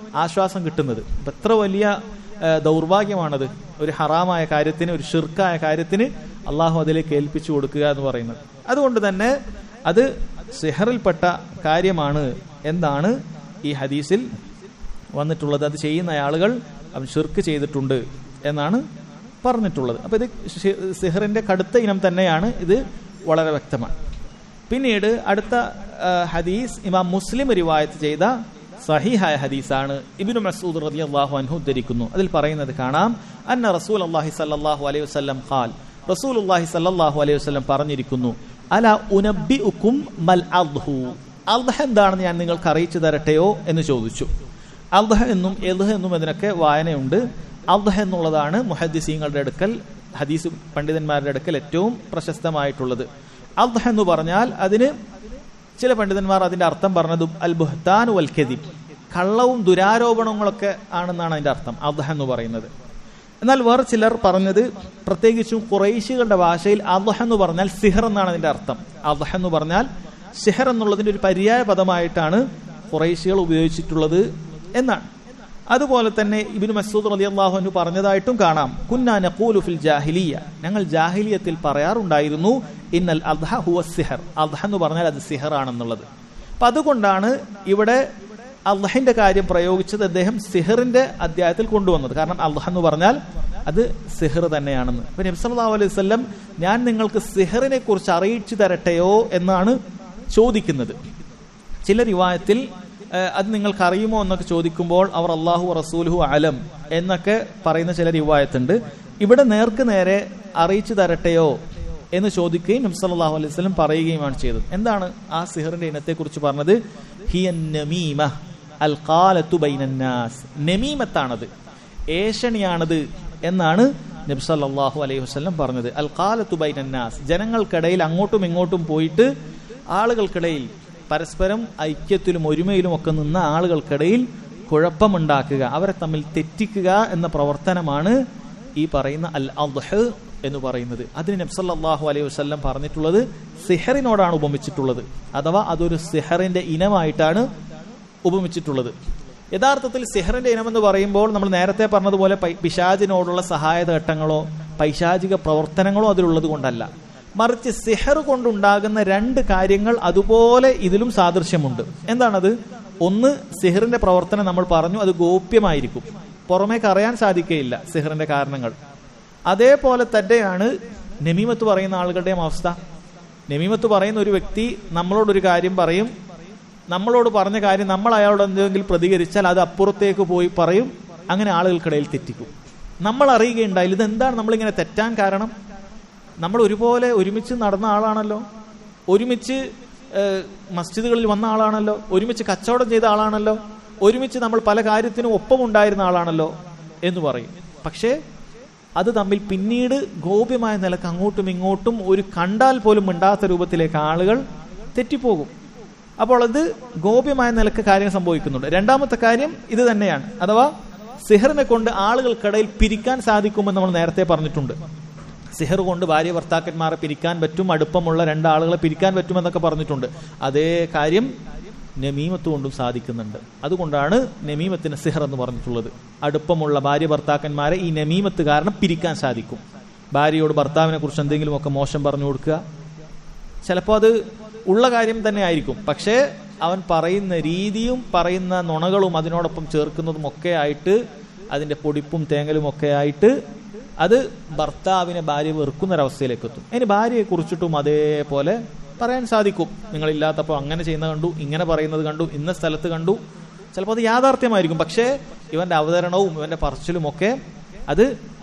ആശ്വാസം കിട്ടുന്നത് അപ്പൊ എത്ര വലിയ ആ, ദൗർഭാഗ്യമാണത് ഒരു ഹറാമായ കാര്യത്തിന് ഒരു ഷിർക്കായ കാര്യത്തിന് അള്ളാഹു അതിലേക്ക് ഏൽപ്പിച്ചു കൊടുക്കുക എന്ന് പറയുന്നത് അതുകൊണ്ട് തന്നെ അത് സിഹറിൽപ്പെട്ട കാര്യമാണ് എന്നാണ് ഈ ഹദീസിൽ വന്നിട്ടുള്ളത് അത് ചെയ്യുന്ന ആളുകൾ അവൻ ഷിർക്ക് ചെയ്തിട്ടുണ്ട് എന്നാണ് പറഞ്ഞിട്ടുള്ളത് അപ്പൊ ഇത് ഷി- സിഹറിന്റെ കടുത്ത ഇനം തന്നെയാണ് ഇത് വളരെ വ്യക്തമാണ് പിന്നീട് അടുത്ത ആ, ഹദീസ് ഇമാം മുസ്ലിം റിവായത്ത് ചെയ്ത സഹിഹായ ഹദീസാണ് ഇബിനു മസൂദ് റളിയല്ലാഹു അൻഹു ഉദ്ധരിക്കുന്നു അതിൽ പറയുന്നത് കാണാം അന്ന റസൂൽ അള്ളാഹി സല്ലല്ലാഹു അലൈഹി വസല്ലം ഖാൽ റസൂൽ അള്ളാഹി സല്ലല്ലാഹു അലൈഹി വസല്ലം പറഞ്ഞിരിക്കുന്നു അല ഉനബി ഉക്കും മൽ അദ്ഹു അദ്ഹ എന്താണെന്ന് ഞാൻ നിങ്ങൾക്ക് അറിയിച്ചു തരട്ടെയോ എന്ന് ചോദിച്ചു അദ്ഹ എന്നും എൽഹ എന്നും ഇതിനൊക്കെ വായനയുണ്ട് അദ്ഹ എന്നുള്ളതാണ് മുഹദ്ദിസീങ്ങളുടെ അടുക്കൽ ഹദീസ് പണ്ഡിതന്മാരുടെ അടുക്കൽ ഏറ്റവും പ്രശസ്തമായിട്ടുള്ളത് അദ്ഹ എന്ന് പറഞ്ഞാൽ അതിന് ചില പണ്ഡിതന്മാർ അതിന്റെ അർത്ഥം പറഞ്ഞത് അൽ ബുഹ്താൻ വൽ ഖദിബ് കള്ളവും ദുരാരോപണങ്ങളൊക്കെ ആണെന്നാണ് അതിന്റെ അർത്ഥം അദ്ഹ എന്ന് പറയുന്നത് എന്നാൽ വേറെ ചിലർ പറഞ്ഞത് പ്രത്യേകിച്ചും കുറേശികളുടെ ഭാഷയിൽ അദ്ഹ എന്ന് പറഞ്ഞാൽ സിഹർ എന്നാണ് അതിന്റെ അർത്ഥം അദ്ഹ എന്ന് പറഞ്ഞാൽ സിഹർ എന്നുള്ളതിന്റെ ഒരു പര്യായ പദമായിട്ടാണ് കുറേശികൾ ഉപയോഗിച്ചിട്ടുള്ളത് എന്നാണ് അതുപോലെ തന്നെ ഇബിന് മസൂദ് റലി അള്ളാഹുനു പറഞ്ഞതായിട്ടും കാണാം കുന്നാ നഖൂലു ഫിൽ ജാഹിലിയ ഞങ്ങൾ ജാഹിലിയത്തിൽ പറയാറുണ്ടായിരുന്നു ഇന്നൽ അദ്ഹ ഹുവ സിഹർ അദ്ഹ എന്ന് പറഞ്ഞാൽ അത് സിഹർ ആണെന്നുള്ളത് അപ്പൊ അതുകൊണ്ടാണ് ഇവിടെ അള്ളഹിന്റെ കാര്യം പ്രയോഗിച്ചത് അദ്ദേഹം സിഹറിന്റെ അധ്യായത്തിൽ കൊണ്ടുവന്നത് കാരണം അള്ളഹ എന്ന് പറഞ്ഞാൽ അത് സിഹർ തന്നെയാണെന്ന് അപ്പൊ നബ്സല്ലാ അലൈഹി വസല്ലം ഞാൻ നിങ്ങൾക്ക് സിഹറിനെ കുറിച്ച് അറിയിച്ചു തരട്ടെയോ എന്നാണ് ചോദിക്കുന്നത് ചില റിവായത്തിൽ ഏഹ്, അത് നിങ്ങൾക്ക് അറിയുമോ എന്നൊക്കെ ചോദിക്കുമ്പോൾ അവർ അള്ളാഹു റസൂലുഹു അലം എന്നൊക്കെ പറയുന്ന ചില റിവായത്തുണ്ട് ഇവിടെ നേർക്ക് നേരെ അറിയിച്ചു തരട്ടെയോ എന്ന് ചോദിക്കുകയും നബ്സല്ലാഹു അലൈഹി വസല്ലം പറയുകയുമാണ് ചെയ്തത് എന്താണ് ആ സിഹറിന്റെ ഇനത്തെ കുറിച്ച് പറഞ്ഞത് ഹിയ നമീമ അൽ ഖാലത്തു ബൈനന്നാസ് നമീമത്താണത് ഏഷണിയാണത് എന്നാണ് നബി സല്ലല്ലാഹു അലൈഹി വസല്ലം പറഞ്ഞത് അൽ ഖാലത്തു ബൈനന്നാസ് ജനങ്ങൾക്കിടയിൽ അങ്ങോട്ടും ഇങ്ങോട്ടും പോയിട്ട് ആളുകൾക്കിടയിൽ പരസ്പരം ഐക്യത്തിലും ഒരുമയിലും ഒക്കെ നിന്ന ആളുകൾക്കിടയിൽ കുഴപ്പമുണ്ടാക്കുക അവരെ തമ്മിൽ തെറ്റിക്കുക എന്ന പ്രവർത്തനമാണ് ഈ പറയുന്ന അൽ അദ്ഹ് എന്ന് പറയുന്നത് അതിന് നബ്സല്ലാഹു അലൈഹി വസല്ലം പറഞ്ഞിട്ടുള്ളത് സിഹറിനോടാണ് ഉപമിച്ചിട്ടുള്ളത് അഥവാ അതൊരു സിഹറിന്റെ ഇനമായിട്ടാണ് ഉപമിച്ചിട്ടുള്ളത് യഥാർത്ഥത്തിൽ സിഹറിന്റെ ഇനം എന്ന് പറയുമ്പോൾ നമ്മൾ നേരത്തെ പറഞ്ഞതുപോലെ പൈ- പിശാചിനോടുള്ള സഹായത ഘട്ടങ്ങളോ പൈശാചിക പ്രവർത്തനങ്ങളോ അതിലുള്ളത് കൊണ്ടല്ല മറിച്ച് സിഹർ കൊണ്ടുണ്ടാകുന്ന രണ്ട് കാര്യങ്ങൾ അതുപോലെ ഇതിലും സാദൃശ്യമുണ്ട് എന്താണത് ഒന്ന് സിഹറിന്റെ പ്രവർത്തനം നമ്മൾ പറഞ്ഞു അത് ഗോപ്യമായിരിക്കും പുറമേക്ക് അറിയാൻ സാധിക്കുകയില്ല സിഹറിന്റെ കാരണങ്ങൾ അതേപോലെ തന്നെയാണ് നമീമത്ത് പറയുന്ന ആളുകളുടെയും അവസ്ഥ നമീമത്ത് പറയുന്ന ഒരു വ്യക്തി നമ്മളോടൊരു കാര്യം പറയും നമ്മളോട് പറഞ്ഞ കാര്യം നമ്മൾ അയാളോട് എന്തെങ്കിലും പ്രതികരിച്ചാൽ അത് അപ്പുറത്തേക്ക് പോയി പറയും അങ്ങനെ ആളുകൾക്കിടയിൽ തെറ്റിക്കും നമ്മൾ അറിയുകയുണ്ടായില്ല ഇതെന്താണ് നമ്മളിങ്ങനെ തെറ്റാൻ കാരണം നമ്മൾ ഒരുപോലെ ഒരുമിച്ച് നടന്ന ആളാണല്ലോ ഒരുമിച്ച് ഏഹ്, മസ്ജിദുകളിൽ വന്ന ആളാണല്ലോ ഒരുമിച്ച് കച്ചവടം ചെയ്ത ആളാണല്ലോ ഒരുമിച്ച് നമ്മൾ പല കാര്യത്തിനും ഒപ്പമുണ്ടായിരുന്ന ആളാണല്ലോ എന്ന് പറയും പക്ഷേ അത് തമ്മിൽ പിന്നീട് ഗോപ്യമായ നിലക്ക് അങ്ങോട്ടും ഇങ്ങോട്ടും ഒരു കണ്ടാൽ പോലും മിണ്ടാത്ത രൂപത്തിലേക്ക് ആളുകൾ തെറ്റിപ്പോകും അപ്പോൾ അത് ഗോപ്യമായ നിലക്ക് കാര്യം സംഭവിക്കുന്നുണ്ട് രണ്ടാമത്തെ കാര്യം ഇത് തന്നെയാണ് അഥവാ സിഹറിനെ കൊണ്ട് ആളുകൾക്കിടയിൽ പിരിക്കാൻ സാധിക്കുമെന്ന് നമ്മൾ നേരത്തെ പറഞ്ഞിട്ടുണ്ട് സിഹർ കൊണ്ട് ഭാര്യ ഭർത്താക്കന്മാരെ പിരിക്കാൻ പറ്റും അടുപ്പമുള്ള രണ്ടാളുകളെ പിരിക്കാൻ പറ്റുമെന്നൊക്കെ പറഞ്ഞിട്ടുണ്ട് അതേ കാര്യം നമീമത്ത് കൊണ്ടും സാധിക്കുന്നുണ്ട് അതുകൊണ്ടാണ് നമീമത്തിന് സിഹർ എന്ന് പറഞ്ഞിട്ടുള്ളത് അടുപ്പമുള്ള ഭാര്യ ഭർത്താക്കന്മാരെ ഈ നമീമത്ത് കാരണം പിരിക്കാൻ സാധിക്കും ഭാര്യയോട് ഭർത്താവിനെ കുറിച്ച് എന്തെങ്കിലുമൊക്കെ മോശം പറഞ്ഞു കൊടുക്കുക ചിലപ്പോൾ അത് ഉള്ള കാര്യം തന്നെ ആയിരിക്കും പക്ഷേ അവൻ പറയുന്ന രീതിയും പറയുന്ന നുണകളും അതിനോടൊപ്പം ചേർക്കുന്നതും ഒക്കെ ആയിട്ട് അതിന്റെ പൊടിപ്പും തേങ്ങലും ഒക്കെ ആയിട്ട് അത് ഭർത്താവിനെ ഭാര്യ വെറുക്കുന്ന ഒരവസ്ഥയിലേക്ക് എത്തും ഇനി ഭാര്യയെ കുറിച്ചിട്ടും അതേപോലെ പറയാൻ സാധിക്കും നിങ്ങളില്ലാത്തപ്പോൾ അങ്ങനെ ചെയ്യുന്ന കണ്ടു ഇങ്ങനെ പറയുന്നത് കണ്ടു ഇന്ന സ്ഥലത്ത് കണ്ടു ചിലപ്പോൾ അത് യാഥാർത്ഥ്യമായിരിക്കും പക്ഷേ ഇവന്റെ അവതരണവും ഇവന്റെ പറച്ചിലും ഒക്കെ അത്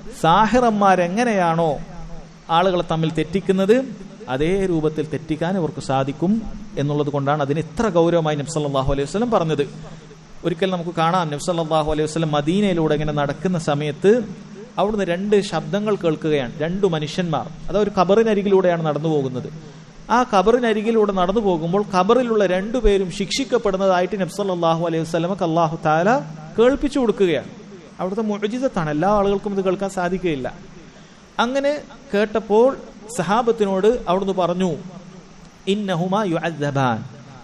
സാഹിറന്മാരെങ്ങനെയാണോ ആളുകളെ തമ്മിൽ തെറ്റിക്കുന്നത് അതേ രൂപത്തിൽ തെറ്റിക്കാൻ ഇവർക്ക് സാധിക്കും എന്നുള്ളത് കൊണ്ടാണ് അതിന് ഇത്ര ഗൗരവമായി നബ്സല്ലാഹു അലൈഹി വസ്ലം പറഞ്ഞത് ഒരിക്കൽ നമുക്ക് കാണാം നബ്സല്ലാഹു അലൈഹി വസ്ലം മദീനയിലൂടെ ഇങ്ങനെ നടക്കുന്ന സമയത്ത് അവിടുന്ന് രണ്ട് ശബ്ദങ്ങൾ കേൾക്കുകയാണ് രണ്ടു മനുഷ്യന്മാർ അത് ഒരു ഖബറിനരികിലൂടെയാണ് നടന്നു പോകുന്നത് ആ ഖബറിനരികിലൂടെ നടന്നു പോകുമ്പോൾ ഖബറിലുള്ള രണ്ടുപേരും ശിക്ഷിക്കപ്പെടുന്നതായിട്ട് നബ്സല്ലാഹു അലൈഹി വസ്ലമക്ക് അള്ളാഹു താല കേൾപ്പിച്ചു കൊടുക്കുകയാണ് അവിടുത്തെ മുഴജിതത്താണ് എല്ലാ ആളുകൾക്കും ഇത് കേൾക്കാൻ സാധിക്കുകയില്ല അങ്ങനെ കേട്ടപ്പോൾ സഹാബത്തിനോട് അവിടുന്ന് പറഞ്ഞു ഇന്നഹുമ യുഅദ്ദബാൻ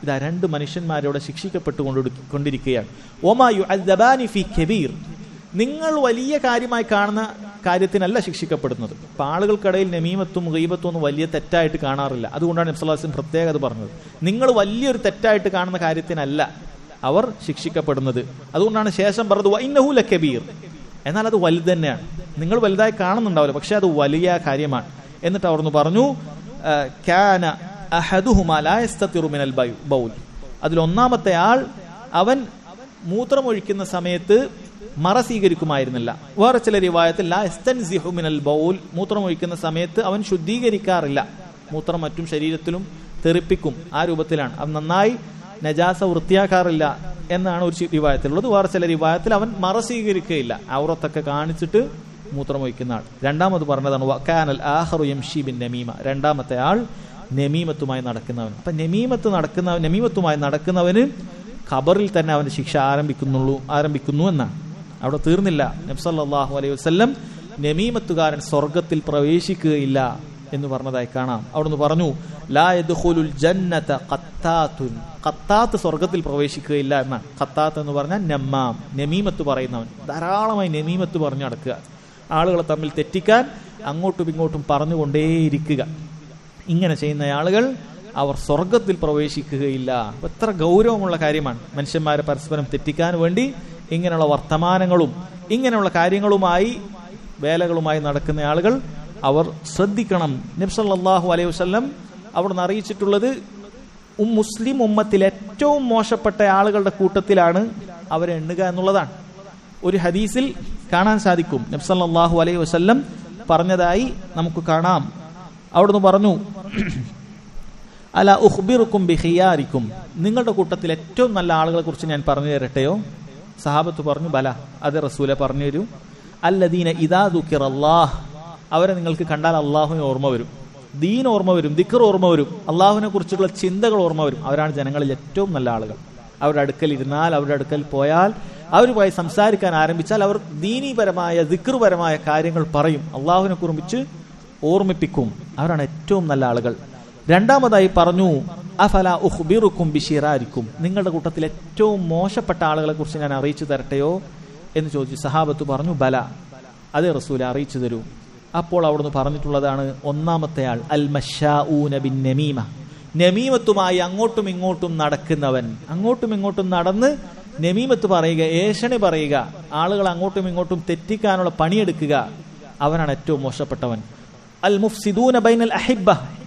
ഇതാ രണ്ട് മനുഷ്യന്മാരോട് ശിക്ഷിക്കപ്പെട്ടുകൊണ്ട് കൊണ്ടിരിക്കുകയാണ് ഒമായു അദ്ദബാനി ഫി കബീർ നിങ്ങൾ വലിയ കാര്യമായി കാണുന്ന കാര്യത്തിനല്ല ശിക്ഷിക്കപ്പെടുന്നത് ഇപ്പൊ ആളുകൾക്കിടയിൽ നമീമത്തും ഗീബത്തും ഒന്നും വലിയ തെറ്റായിട്ട് കാണാറില്ല അതുകൊണ്ടാണ് നബ്സല്ലാസ്ലം പ്രത്യേകത പറഞ്ഞത് നിങ്ങൾ വലിയൊരു തെറ്റായിട്ട് കാണുന്ന കാര്യത്തിനല്ല അവർ ശിക്ഷിക്കപ്പെടുന്നത് അതുകൊണ്ടാണ് ശേഷം പറഞ്ഞത് വൈനഹൂല കബീർ എന്നാൽ അത് വലുത് തന്നെയാണ് നിങ്ങൾ വലുതായി കാണുന്നുണ്ടാവില്ല പക്ഷെ അത് വലിയ കാര്യമാണ് എന്നിട്ട് അവിടുന്ന് പറഞ്ഞു ആ, കാന അഹദുഹുമാ ലാ യസ്തതിറു മിനൽ ബൈ- ബൗൽ അതിൽ ഒന്നാമത്തെ ആൾ അവൻ മൂത്രമൊഴിക്കുന്ന സമയത്ത് മറ സ്വീകരിക്കുമായിരുന്നില്ല വേറെ ചില റിവായത്തിൽ ലാ യസ്തൻസിഹു മിനൽ ബൗൽ മൂത്രമൊഴിക്കുന്ന സമയത്ത് അവൻ ശുദ്ധീകരിക്കാറില്ല മൂത്രം മറ്റും ശരീരത്തിലും തെറിപ്പിക്കും ആ രൂപത്തിലാണ് അവൻ നന്നായി നജാസ വൃത്തിയാക്കാറില്ല എന്നാണ് ഒരു റിവായത്തിലുള്ളത് വേറെ ചില റിവായത്തിൽ അവൻ മറ സ്വീകരിക്കുകയില്ല ഔറത്തൊക്കെ കാണിച്ചിട്ട് മൂത്രമൊഴിക്കുന്ന ആൾ രണ്ടാമത് പറഞ്ഞതാണ് വക്കാനൽ ആഹറു യംഷി ബിൻ നമീമ രണ്ടാമത്തെ ആൾ നമീമത്തുമായി നടക്കുന്നവൻ അപ്പൊ നമീമത്ത് നടക്കുന്ന നമീമത്തുമായി നടക്കുന്നവന് ഖബറിൽ തന്നെ അവന്റെ ശിക്ഷ ആരംഭിക്കുന്നുള്ളൂ ആരംഭിക്കുന്നു എന്നാണ് അവിടെ തീർന്നില്ല നബ്സല്ലാഹു അലൈഹി വസ്ല്ലം നമീമത്തുകാരൻ സ്വർഗത്തിൽ പ്രവേശിക്കുകയില്ല എന്ന് പറഞ്ഞതായി കാണാം അവിടുന്ന് പറഞ്ഞു ലാ യദ്ഖുലുൽ ജന്നത ഖത്താത്തുൻ ഖത്താത്ത് സ്വർഗത്തിൽ പ്രവേശിക്കുകയില്ല എന്നാണ് ഖത്താത്ത് എന്ന് പറഞ്ഞാൽ നമ്മാം നമീമത്ത് പറയുന്നവൻ ധാരാളമായി നമീമത്ത് പറഞ്ഞു നടക്കുക ആളുകളെ തമ്മിൽ തെറ്റിക്കാൻ അങ്ങോട്ടും ഇങ്ങോട്ടും പറഞ്ഞുകൊണ്ടേയിരിക്കുക ഇങ്ങനെ ചെയ്യുന്ന ആളുകൾ അവർ സ്വർഗത്തിൽ പ്രവേശിക്കുകയില്ല അപ്പൊ എത്ര ഗൗരവമുള്ള കാര്യമാണ് മനുഷ്യന്മാരെ പരസ്പരം തെറ്റിക്കാൻ വേണ്ടി ഇങ്ങനെയുള്ള വർത്തമാനങ്ങളും ഇങ്ങനെയുള്ള കാര്യങ്ങളുമായി വേലകളുമായി നടക്കുന്ന ആളുകൾ അവർ ശ്രദ്ധിക്കണം നബ്സല്ലാഹു അലൈഹി വസ്ലം അവിടുന്ന് അറിയിച്ചിട്ടുള്ളത് ഉം മുസ്ലിം ഉമ്മത്തിൽ ഏറ്റവും മോശപ്പെട്ട ആളുകളുടെ കൂട്ടത്തിലാണ് അവരെ എണ്ണുക എന്നുള്ളതാണ് ഒരു ഹദീസിൽ കാണാൻ സാധിക്കും നബ്സല്ലാഹു അലൈഹി വസ്ല്ലം പറഞ്ഞതായി നമുക്ക് കാണാം അവിടുന്ന് പറഞ്ഞു അല ഉഹ്ബിറുക്കും ബിഹിയാരിക്കും നിങ്ങളുടെ കൂട്ടത്തിൽ ഏറ്റവും നല്ല ആളുകളെ കുറിച്ച് ഞാൻ പറഞ്ഞു തരട്ടെയോ സഹാബത്ത് പറഞ്ഞു ബല അത് റസൂലെ പറഞ്ഞു തരൂ അല്ലദീന ഇദാ ദുഃഖിർ അള്ളാഹ് അവരെ നിങ്ങൾക്ക് കണ്ടാൽ അള്ളാഹുവിന് ഓർമ്മ വരും ദീൻ ഓർമ്മ വരും ദിക്കർ ഓർമ്മ വരും അള്ളാഹുവിനെ കുറിച്ചുള്ള ചിന്തകൾ ഓർമ്മ വരും അവരാണ് ജനങ്ങളിൽ ഏറ്റവും നല്ല ആളുകൾ അവരുടെ അടുക്കൽ ഇരുന്നാൽ അവരുടെ അടുക്കൽ പോയാൽ അവരുമായി സംസാരിക്കാൻ ആരംഭിച്ചാൽ അവർ ദീനീപരമായ ദിക്കറുപരമായ കാര്യങ്ങൾ പറയും അള്ളാഹുവിനെ കുറിച്ച് ഓർമ്മിപ്പിക്കും അവരാണ് ഏറ്റവും നല്ല ആളുകൾ രണ്ടാമതായി പറഞ്ഞു അഫല ഉഹ്ബിറുക്കും ബിഷിറാരിക്കും നിങ്ങളുടെ കൂട്ടത്തിൽ ഏറ്റവും മോശപ്പെട്ട ആളുകളെ കുറിച്ച് ഞാൻ അറിയിച്ചു തരട്ടെയോ എന്ന് ചോദിച്ചു സഹാബത്ത് പറഞ്ഞു ബല അതേ റസൂല അറിയിച്ചു തരൂ അപ്പോൾ അവിടുന്ന് പറഞ്ഞിട്ടുള്ളതാണ് ഒന്നാമത്തെ ആൾ അൽ മഷാഊന ബിൻ നമീമ നമീമത്തുമായി അങ്ങോട്ടും ഇങ്ങോട്ടും നടക്കുന്നവൻ അങ്ങോട്ടും ഇങ്ങോട്ടും നടന്ന് നമീമത്ത് പറയുക ഏഷണി പറയുക ആളുകൾ അങ്ങോട്ടും ഇങ്ങോട്ടും തെറ്റിക്കാനുള്ള പണിയെടുക്കുക അവനാണ് ഏറ്റവും മോശപ്പെട്ടവൻ അൽ മുഫ്സിദൂന ബൈനൽ അഹിബ്ബ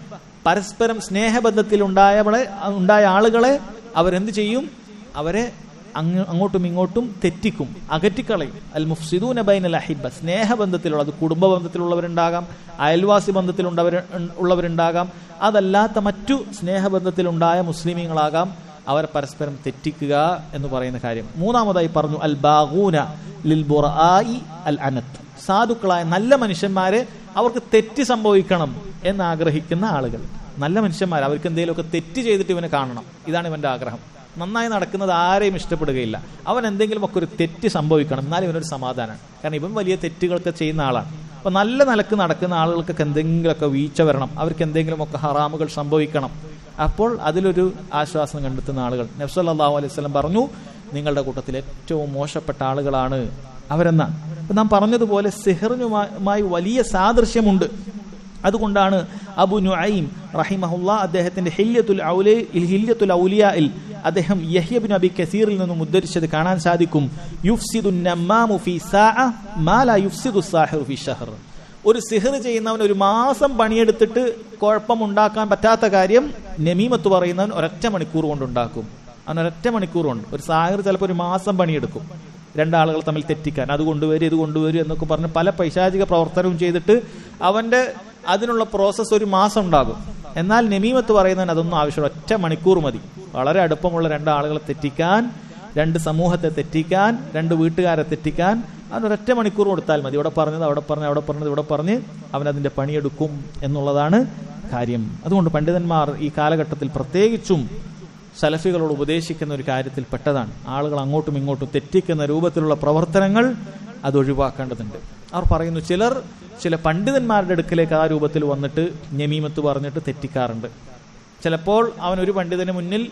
പരസ്പരം സ്നേഹബന്ധത്തിൽ ഉണ്ടായവളെ ഉണ്ടായ ആളുകളെ അവരെന്ത് ചെയ്യും അവരെ അങ്ങ് അങ്ങോട്ടും ഇങ്ങോട്ടും തെറ്റിക്കും അകറ്റിക്കളയും അൽ മുഫ്സിദൂന ബൈനൽ അഹിബ്ബ സ്നേഹബന്ധത്തിലുള്ള അത് കുടുംബ ബന്ധത്തിലുള്ളവരുണ്ടാകാം അയൽവാസി ബന്ധത്തിലുള്ളവർ ഉള്ളവരുണ്ടാകാം അതല്ലാത്ത മറ്റു സ്നേഹബന്ധത്തിലുണ്ടായ മുസ്ലിമീങ്ങളാകാം അവരെ പരസ്പരം തെറ്റിക്കുക എന്ന് പറയുന്ന കാര്യം മൂന്നാമതായി പറഞ്ഞു അൽ ബാഗൂന ലിൽ ബുറായി അൽ അനത്ത് സാധുക്കളായ നല്ല മനുഷ്യന്മാരെ അവർക്ക് തെറ്റ് സംഭവിക്കണം എന്ന് ആഗ്രഹിക്കുന്ന ആളുകൾ നല്ല മനുഷ്യന്മാർ അവർക്ക് എന്തെങ്കിലുമൊക്കെ തെറ്റ് ചെയ്തിട്ട് ഇവനെ കാണണം ഇതാണ് ഇവന്റെ ആഗ്രഹം നന്നായി നടക്കുന്നത് ആരെയും ഇഷ്ടപ്പെടുകയില്ല അവൻ എന്തെങ്കിലുമൊക്കെ ഒരു തെറ്റ് സംഭവിക്കണം എന്നാലും ഇവനൊരു സമാധാനമാണ് കാരണം ഇവൻ വലിയ തെറ്റുകളൊക്കെ ചെയ്യുന്ന ആളാണ് അപ്പൊ നല്ല നിലക്ക് നടക്കുന്ന ആളുകൾക്കൊക്കെ എന്തെങ്കിലുമൊക്കെ വീഴ്ച വരണം അവർക്ക് എന്തെങ്കിലുമൊക്കെ ഹറാമുകൾ സംഭവിക്കണം അപ്പോൾ അതിലൊരു ആശ്വാസം കണ്ടെത്തുന്ന ആളുകൾ നബ്സല്ലാഹു അലൈഹി സ്വലം പറഞ്ഞു നിങ്ങളുടെ കൂട്ടത്തിൽ ഏറ്റവും മോശപ്പെട്ട ആളുകളാണ് അവരെന്നാണ് അപ്പൊ നാം പറഞ്ഞതുപോലെ സെഹറിനുമായി വലിയ സാദൃശ്യമുണ്ട് അതുകൊണ്ടാണ് അബു നുഐം റഹിമഹുല്ല അദ്ദേഹത്തിന്റെ ഹില്യത്തുൽ ഔലി ഹില്യത്തുൽ ഔലിയയിൽ അദ്ദേഹം യഹ്യബിൻ അബി കസീറിൽ നിന്നും ഉദ്ധരിച്ചത് കാണാൻ സാധിക്കും യുഫ്സിദു നമ്മാമു ഫി സാഅ മാ ലാ യുഫ്സിദു സാഹിറു ഫി ഷഹർ ഒരു സിഹർ ചെയ്യുന്നവൻ ഒരു മാസം പണിയെടുത്തിട്ട് കുഴപ്പമുണ്ടാക്കാൻ പറ്റാത്ത കാര്യം നമീമത്ത് പറയുന്നവൻ ഒരൊറ്റ മണിക്കൂർ കൊണ്ടുണ്ടാക്കും അവൻ ഒരൊറ്റ മണിക്കൂർ കൊണ്ട് ഒരു സാഹിർ ചിലപ്പോൾ ഒരു മാസം പണിയെടുക്കും രണ്ടാളുകൾ തമ്മിൽ തെറ്റിക്കാൻ അത് കൊണ്ടുവരും ഇത് കൊണ്ടുവരും എന്നൊക്കെ പറഞ്ഞ് പല പൈശാചിക പ്രവർത്തനവും ചെയ്തിട്ട് അവന്റെ അതിനുള്ള പ്രോസസ്സ് ഒരു മാസം ഉണ്ടാകും എന്നാൽ നമീമത്ത് പറയുന്നതിന് അതൊന്നും ആവശ്യമില്ല ഒറ്റ മണിക്കൂർ മതി വളരെ അടുപ്പമുള്ള രണ്ടാളുകളെ തെറ്റിക്കാൻ രണ്ട് സമൂഹത്തെ തെറ്റിക്കാൻ രണ്ട് വീട്ടുകാരെ തെറ്റിക്കാൻ അവൻ ഒരൊറ്റ മണിക്കൂർ കൊടുത്താൽ മതി ഇവിടെ പറഞ്ഞത് അവിടെ പറഞ്ഞ് അവിടെ പറഞ്ഞത് ഇവിടെ പറഞ്ഞ് അവൻ അതിന്റെ പണിയെടുക്കും എന്നുള്ളതാണ് കാര്യം അതുകൊണ്ട് പണ്ഡിതന്മാർ ഈ കാലഘട്ടത്തിൽ പ്രത്യേകിച്ചും സലഫികളോട് ഉപദേശിക്കുന്ന ഒരു കാര്യത്തിൽ പെട്ടതാണ് ആളുകൾ അങ്ങോട്ടും ഇങ്ങോട്ടും തെറ്റിക്കുന്ന രൂപത്തിലുള്ള പ്രവർത്തനങ്ങൾ അത് ഒഴിവാക്കേണ്ടതുണ്ട് അവർ പറയുന്നു ചിലർ ചില പണ്ഡിതന്മാരുടെ അടുക്കലേക്ക് ആ രൂപത്തിൽ വന്നിട്ട് ഞമീമത്ത് പറഞ്ഞിട്ട് തെറ്റിക്കാറുണ്ട് ചിലപ്പോൾ അവൻ ഒരു പണ്ഡിതന് മുന്നിൽ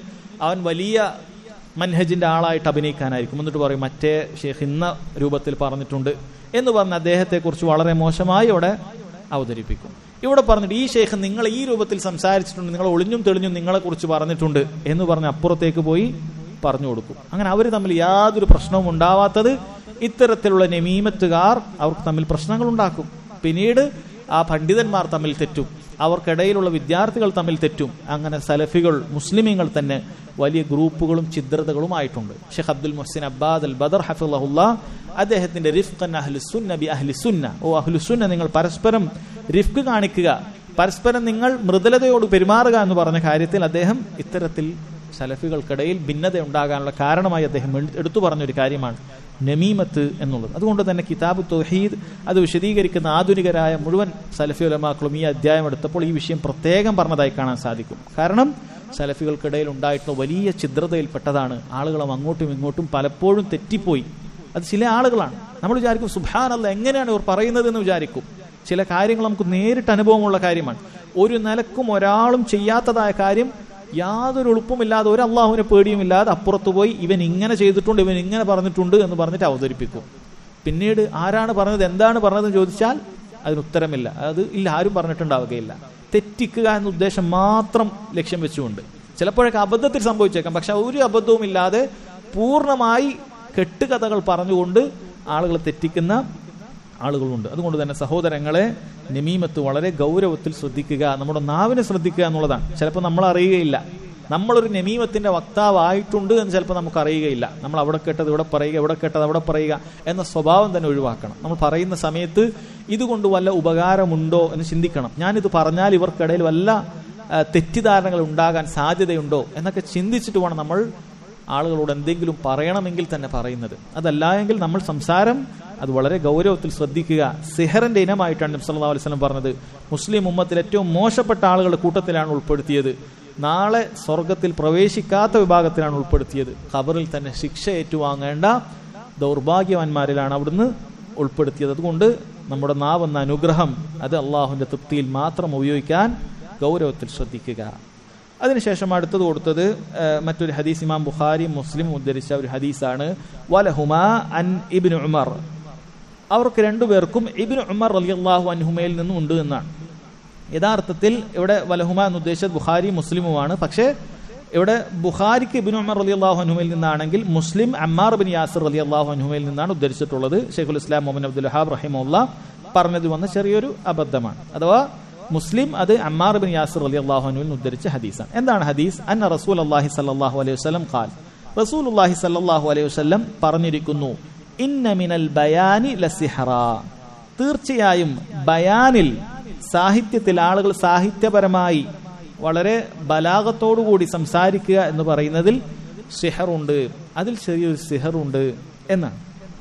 അവൻ വലിയ മൻഹജിന്റെ ആളായിട്ട് അഭിനയിക്കാനായിരിക്കും എന്നിട്ട് പറയും മറ്റേ ഷെയ്ഖ് ഇന്ന രൂപത്തിൽ പറഞ്ഞിട്ടുണ്ട് എന്ന് പറഞ്ഞ് അദ്ദേഹത്തെക്കുറിച്ച് വളരെ മോശമായി ഇവിടെ അവതരിപ്പിക്കും ഇവിടെ പറഞ്ഞിട്ട് ഈ ഷെയ്ഖ് നിങ്ങൾ ഈ രൂപത്തിൽ സംസാരിച്ചിട്ടുണ്ട് നിങ്ങൾ ഒളിഞ്ഞും തെളിഞ്ഞും നിങ്ങളെക്കുറിച്ച് പറഞ്ഞിട്ടുണ്ട് എന്ന് പറഞ്ഞ് അപ്പുറത്തേക്ക് പോയി പറഞ്ഞു കൊടുക്കും അങ്ങനെ അവർ തമ്മിൽ യാതൊരു പ്രശ്നവും ഉണ്ടാവാത്തത് ഇത്തരത്തിലുള്ള നെമീമത്തുകാർ അവർക്ക് തമ്മിൽ പ്രശ്നങ്ങൾ ഉണ്ടാക്കും പിന്നീട് ആ പണ്ഡിതന്മാർ തമ്മിൽ തെറ്റും അവർക്കിടയിലുള്ള വിദ്യാർത്ഥികൾ തമ്മിൽ തെറ്റും അങ്ങനെ സലഫികൾ മുസ്ലിമീങ്ങൾ തന്നെ വലിയ ഗ്രൂപ്പുകളും ഛിദ്രതകളും ആയിട്ടുണ്ട് ഷെയ്ഖ് അബ്ദുൽ മുഹസിൻ അബ്ബാദ് അൽ ബദർ ഹഫിള്ള അദ്ദേഹത്തിന്റെ റിഫ്ഖൻ അഹ്ലുസുന്ന ബി അഹ്ലുസുന്ന ഓ അഹ്ലുസുന്ന നിങ്ങൾ പരസ്പരം റിഫ്ക് കാണിക്കുക പരസ്പരം നിങ്ങൾ മൃദുലതയോട് പെരുമാറുക എന്ന് പറഞ്ഞ കാര്യത്തിൽ അദ്ദേഹം ഇത്തരത്തിൽ സലഫികൾക്കിടയിൽ ഭിന്നത ഉണ്ടാകാനുള്ള കാരണമായി അദ്ദേഹം എടുത്തു പറഞ്ഞൊരു കാര്യമാണ് നമീമത്ത് എന്നുള്ളത് അതുകൊണ്ട് തന്നെ കിതാബ് തൗഹീദ് അത് വിശദീകരിക്കുന്ന ആധുനികരായ മുഴുവൻ സലഫി ഉലമാക്കളും ഈ അധ്യായം എടുത്തപ്പോൾ ഈ വിഷയം പ്രത്യേകം പറഞ്ഞതായി കാണാൻ സാധിക്കും കാരണം സലഫികൾക്കിടയിൽ ഉണ്ടായിട്ടുള്ള വലിയ ഛിദ്രതയിൽപ്പെട്ടതാണ് ആളുകളും അങ്ങോട്ടും ഇങ്ങോട്ടും പലപ്പോഴും തെറ്റിപ്പോയി അത് ചില ആളുകളാണ് നമ്മൾ വിചാരിക്കും സുഭാനല്ല എങ്ങനെയാണ് ഇവർ പറയുന്നത് എന്ന് വിചാരിക്കും ചില കാര്യങ്ങൾ നമുക്ക് നേരിട്ട് അനുഭവമുള്ള കാര്യമാണ് ഒരു നിലക്കും ഒരാളും ചെയ്യാത്തതായ കാര്യം യാതൊരു എളുപ്പമില്ലാതെ ഒരു അള്ളാഹുവിനെ പേടിയുമില്ലാതെ അപ്പുറത്ത് പോയി ഇവൻ ഇങ്ങനെ ചെയ്തിട്ടുണ്ട് ഇവൻ ഇങ്ങനെ പറഞ്ഞിട്ടുണ്ട് എന്ന് പറഞ്ഞിട്ട് അവതരിപ്പിക്കും പിന്നീട് ആരാണ് പറഞ്ഞത് എന്താണ് പറഞ്ഞതെന്ന് ചോദിച്ചാൽ അതിന് ഉത്തരമില്ല അത് ഇല്ല ആരും പറഞ്ഞിട്ടുണ്ടാവുകയില്ല തെറ്റിക്കുക എന്ന ഉദ്ദേശം മാത്രം ലക്ഷ്യം വെച്ചുകൊണ്ട് ചിലപ്പോഴൊക്കെ അബദ്ധത്തിൽ സംഭവിച്ചേക്കാം പക്ഷെ ഒരു അബദ്ധവും ഇല്ലാതെ പൂർണ്ണമായി കെട്ടുകഥകൾ പറഞ്ഞുകൊണ്ട് ആളുകളെ തെറ്റിക്കുന്ന ആളുകളുണ്ട് അതുകൊണ്ട് തന്നെ സഹോദരങ്ങളെ നമീമത്ത് വളരെ ഗൗരവത്തിൽ ശ്രദ്ധിക്കുക നമ്മുടെ നാവിനെ ശ്രദ്ധിക്കുക എന്നുള്ളതാണ് ചിലപ്പോൾ നമ്മൾ അറിയുകയില്ല നമ്മളൊരു നമീമത്തിന്റെ വക്താവായിട്ടുണ്ട് എന്ന് ചിലപ്പോൾ നമുക്ക് അറിയുകയില്ല നമ്മൾ അവിടെ കേട്ടത് ഇവിടെ പറയുക ഇവിടെ കേട്ടത് അവിടെ പറയുക എന്ന സ്വഭാവം തന്നെ ഒഴിവാക്കണം നമ്മൾ പറയുന്ന സമയത്ത് ഇതുകൊണ്ട് വല്ല ഉപകാരമുണ്ടോ എന്ന് ചിന്തിക്കണം ഞാനിത് പറഞ്ഞാൽ ഇവർക്കിടയിൽ വല്ല തെറ്റിദ്ധാരണകൾ ഉണ്ടാകാൻ സാധ്യതയുണ്ടോ എന്നൊക്കെ ചിന്തിച്ചിട്ട് വേണം നമ്മൾ ആളുകളോട് എന്തെങ്കിലും പറയണമെങ്കിൽ തന്നെ പറയുന്നത് അതല്ല എങ്കിൽ നമ്മൾ സംസാരം അത് വളരെ ഗൗരവത്തിൽ ശ്രദ്ധിക്കുക സിഹറിന്റെ ഇനമായിട്ടാണ് നബി സല്ലല്ലാഹു അലൈഹി വസല്ലം പറഞ്ഞത് മുസ്ലിം ഉമ്മത്തിൽ ഏറ്റവും മോശപ്പെട്ട ആളുകളുടെ കൂട്ടത്തിലാണ് ഉൾപ്പെടുത്തിയത് നാളെ സ്വർഗത്തിൽ പ്രവേശിക്കാത്ത വിഭാഗത്തിലാണ് ഉൾപ്പെടുത്തിയത് ഖബറിൽ തന്നെ ശിക്ഷ ഏറ്റുവാങ്ങേണ്ട ദൗർഭാഗ്യവാന്മാരിലാണ് അവിടുന്ന് ഉൾപ്പെടുത്തിയത് അതുകൊണ്ട് നമ്മുടെ നാവെന്ന അനുഗ്രഹം അത് അള്ളാഹുവിന്റെ തൃപ്തിയിൽ മാത്രം ഉപയോഗിക്കാൻ ഗൗരവത്തിൽ ശ്രദ്ധിക്കുക അതിനുശേഷം അടുത്തത് കൊടുത്തത് മറ്റൊരു ഹദീസ് ഇമാം ബുഖാരി മുസ്ലിം ഉദ്ധരിച്ച ഒരു ഹദീസാണ് വലഹുമ അൻ ഇബിൻ ഉമർ അവർക്ക് രണ്ടുപേർക്കും ഇബിൻ ഉമർ അലിയല്ലാഹു അൻഹുമയിൽ നിന്നും ഉണ്ട് എന്നാണ് യഥാർത്ഥത്തിൽ ഇവിടെ വലഹുമ എന്ന് ഉദ്ദേശിച്ചത് ബുഖാരി മുസ്ലിമുമാണ് പക്ഷേ ഇവിടെ ബുഖാരിക്ക് ഇബിൻ ഉമർ അലി അള്ളാഹു അനുമയിൽ നിന്നാണെങ്കിൽ മുസ്ലിം അമ്മാർ ബിൻ യാസിർ അലി അള്ളാഹു അനുമയിൽ നിന്നാണ് ഉദ്ധരിച്ചിട്ടുള്ളത് ഷെയ്ഖുൽ ഇസ്ലാം മുഹമ്മദ് അബ്ദുൽ ഹാബ് റഹിമുള്ള പറഞ്ഞത് വന്ന ചെറിയൊരു അബദ്ധമാണ് അഥവാ മുസ്ലിം അത് അമ്മാർ ബിൻ യാസിർ അലി അള്ളാഹുനുവിൽ ഉദ്ധരിച്ച ഹദീസാണ് എന്താണ് ഹദീസ് അന്ന റസൂൽ അള്ളാഹി സല്ലാഹു അലൈഹി വസ്ലം ഖാൽ റസൂൽ അള്ളാഹി സല്ലാഹു അലൈഹി വസ്ലം പറഞ്ഞിരിക്കുന്നു ഇന്ന മിനൽ ബയാനി ലസിഹറ തീർച്ചയായും ബയാനിൽ സാഹിത്യത്തിൽ ആളുകൾ സാഹിത്യപരമായി വളരെ ബലാഗത്തോടുകൂടി സംസാരിക്കുക എന്ന് പറയുന്നതിൽ സിഹറുണ്ട് അതിൽ ചെറിയൊരു സിഹറുണ്ട് എന്നാണ്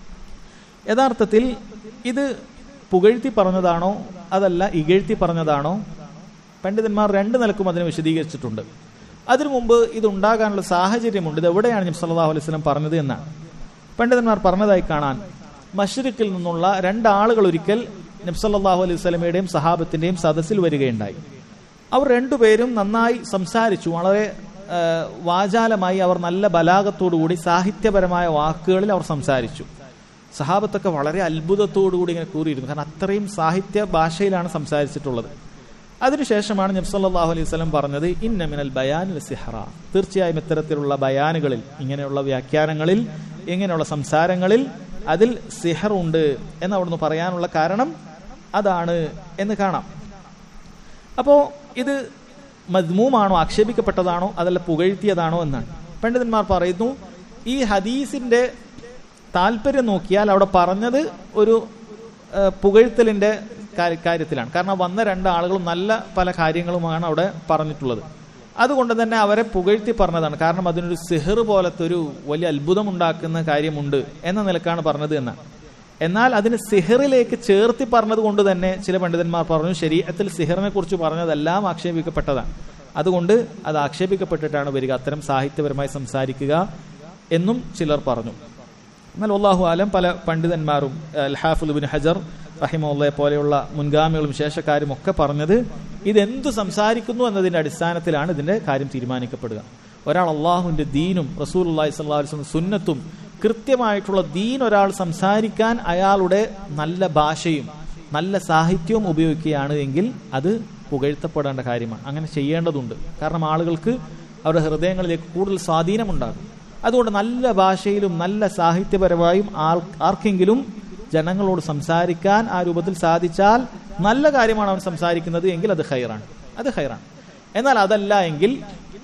യഥാർത്ഥത്തിൽ ഇത് പുകഴ്ത്തി പറഞ്ഞതാണോ അതല്ല ഇകഴ്ത്തി പറഞ്ഞതാണോ പണ്ഡിതന്മാർ രണ്ട് നിലക്കും അതിനെ വിശദീകരിച്ചിട്ടുണ്ട് അതിനു മുമ്പ് ഇത് ഉണ്ടാകാനുള്ള സാഹചര്യമുണ്ട് ഇത് എവിടെയാണ് നബി സല്ലല്ലാഹു അലൈഹി വസല്ലം പറഞ്ഞത് എന്നാണ് പണ്ഡിതന്മാർ പറഞ്ഞതായി കാണാൻ മഷ്രിഖിൽ നിന്നുള്ള രണ്ടാളുകൾ ഒരിക്കൽ നബി സല്ലല്ലാഹു അലൈഹി വസല്ലമയുടെയും സഹാബത്തിന്റെയും സദസ്സിൽ വരികയുണ്ടായി അവർ രണ്ടുപേരും നന്നായി സംസാരിച്ചു വളരെ വാചാലമായി അവർ നല്ല ബലാഗത്തോടുകൂടി സാഹിത്യപരമായ വാക്കുകളിൽ അവർ സംസാരിച്ചു സഹാബത്തൊക്കെ വളരെ അത്ഭുതത്തോടുകൂടി ഇങ്ങനെ കൂറിയിരുന്നു കാരണം അത്രയും സാഹിത്യ ഭാഷയിലാണ് സംസാരിച്ചിട്ടുള്ളത് അതിനുശേഷമാണ് നബ്സല്ലാഹു അലൈഹി സ്വലം പറഞ്ഞത് ഇന്നമിനൽ ബയാനിൽ സിഹറ തീർച്ചയായും ഇത്തരത്തിലുള്ള ബയാനുകളിൽ ഇങ്ങനെയുള്ള വ്യാഖ്യാനങ്ങളിൽ ഇങ്ങനെയുള്ള സംസാരങ്ങളിൽ അതിൽ സിഹറുണ്ട് എന്ന് അവിടുന്ന് പറയാനുള്ള കാരണം അതാണ് എന്ന് കാണാം അപ്പോ ഇത് മദ്മൂമാണോ ആക്ഷേപിക്കപ്പെട്ടതാണോ അതല്ല പുകഴ്ത്തിയതാണോ എന്നാണ് പണ്ഡിതന്മാർ പറയുന്നു ഈ ഹദീസിന്റെ താല്പര്യം നോക്കിയാൽ അവിടെ പറഞ്ഞത് ഒരു പുകഴ്ത്തലിന്റെ കാര്യത്തിലാണ് കാരണം വന്ന രണ്ട് ആളുകളും നല്ല പല കാര്യങ്ങളുമാണ് അവിടെ പറഞ്ഞിട്ടുള്ളത് അതുകൊണ്ട് തന്നെ അവരെ പുകഴ്ത്തി പറഞ്ഞതാണ് കാരണം അതിനൊരു സിഹർ പോലത്തെ ഒരു വലിയ അത്ഭുതം ഉണ്ടാക്കുന്ന കാര്യമുണ്ട് എന്ന നിലക്കാണ് പറഞ്ഞത് എന്ന് എന്നാൽ അതിന് സിഹറിലേക്ക് ചേർത്തി പറഞ്ഞത് കൊണ്ട് തന്നെ ചില പണ്ഡിതന്മാർ പറഞ്ഞു ശരീരത്തിൽ സിഹറിനെ കുറിച്ച് പറഞ്ഞതെല്ലാം ആക്ഷേപിക്കപ്പെട്ടതാണ് അതുകൊണ്ട് അത് ആക്ഷേപിക്കപ്പെട്ടിട്ടാണ് വരിക അത്തരം സാഹിത്യപരമായി സംസാരിക്കുക എന്നും ചിലർ പറഞ്ഞു എന്നാൽ അള്ളാഹു ആലം പല പണ്ഡിതന്മാരും അൽഹാഫുൽ ബിൻ ഹജർ റഹിമുള്ളയെ പോലെയുള്ള മുൻഗാമികളും ശേഷക്കാരും ഒക്കെ പറഞ്ഞത് ഇതെന്തു സംസാരിക്കുന്നു എന്നതിന്റെ അടിസ്ഥാനത്തിലാണ് ഇതിന്റെ കാര്യം തീരുമാനിക്കപ്പെടുക ഒരാൾ അള്ളാഹുവിന്റെ ദീനും റസൂൽ അള്ളാഹി സ്വല്ലാസ്ലം സുന്നത്തും കൃത്യമായിട്ടുള്ള ദീൻ ഒരാൾ സംസാരിക്കാൻ അയാളുടെ നല്ല ഭാഷയും നല്ല സാഹിത്യവും ഉപയോഗിക്കുകയാണ് എങ്കിൽ അത് പുകഴ്ത്തപ്പെടേണ്ട കാര്യമാണ് അങ്ങനെ ചെയ്യേണ്ടതുണ്ട് കാരണം ആളുകൾക്ക് അവരുടെ ഹൃദയങ്ങളിലേക്ക് കൂടുതൽ സ്വാധീനമുണ്ടാകും അതുകൊണ്ട് നല്ല ഭാഷയിലും നല്ല സാഹിത്യപരമായും ആൾ ആർക്കെങ്കിലും ജനങ്ങളോട് സംസാരിക്കാൻ ആ രൂപത്തിൽ സാധിച്ചാൽ നല്ല കാര്യമാണ് അവൻ സംസാരിക്കുന്നത് എങ്കിൽ അത് ഹൈറാണ് അത് ഹൈറാണ് എന്നാൽ അതല്ല എങ്കിൽ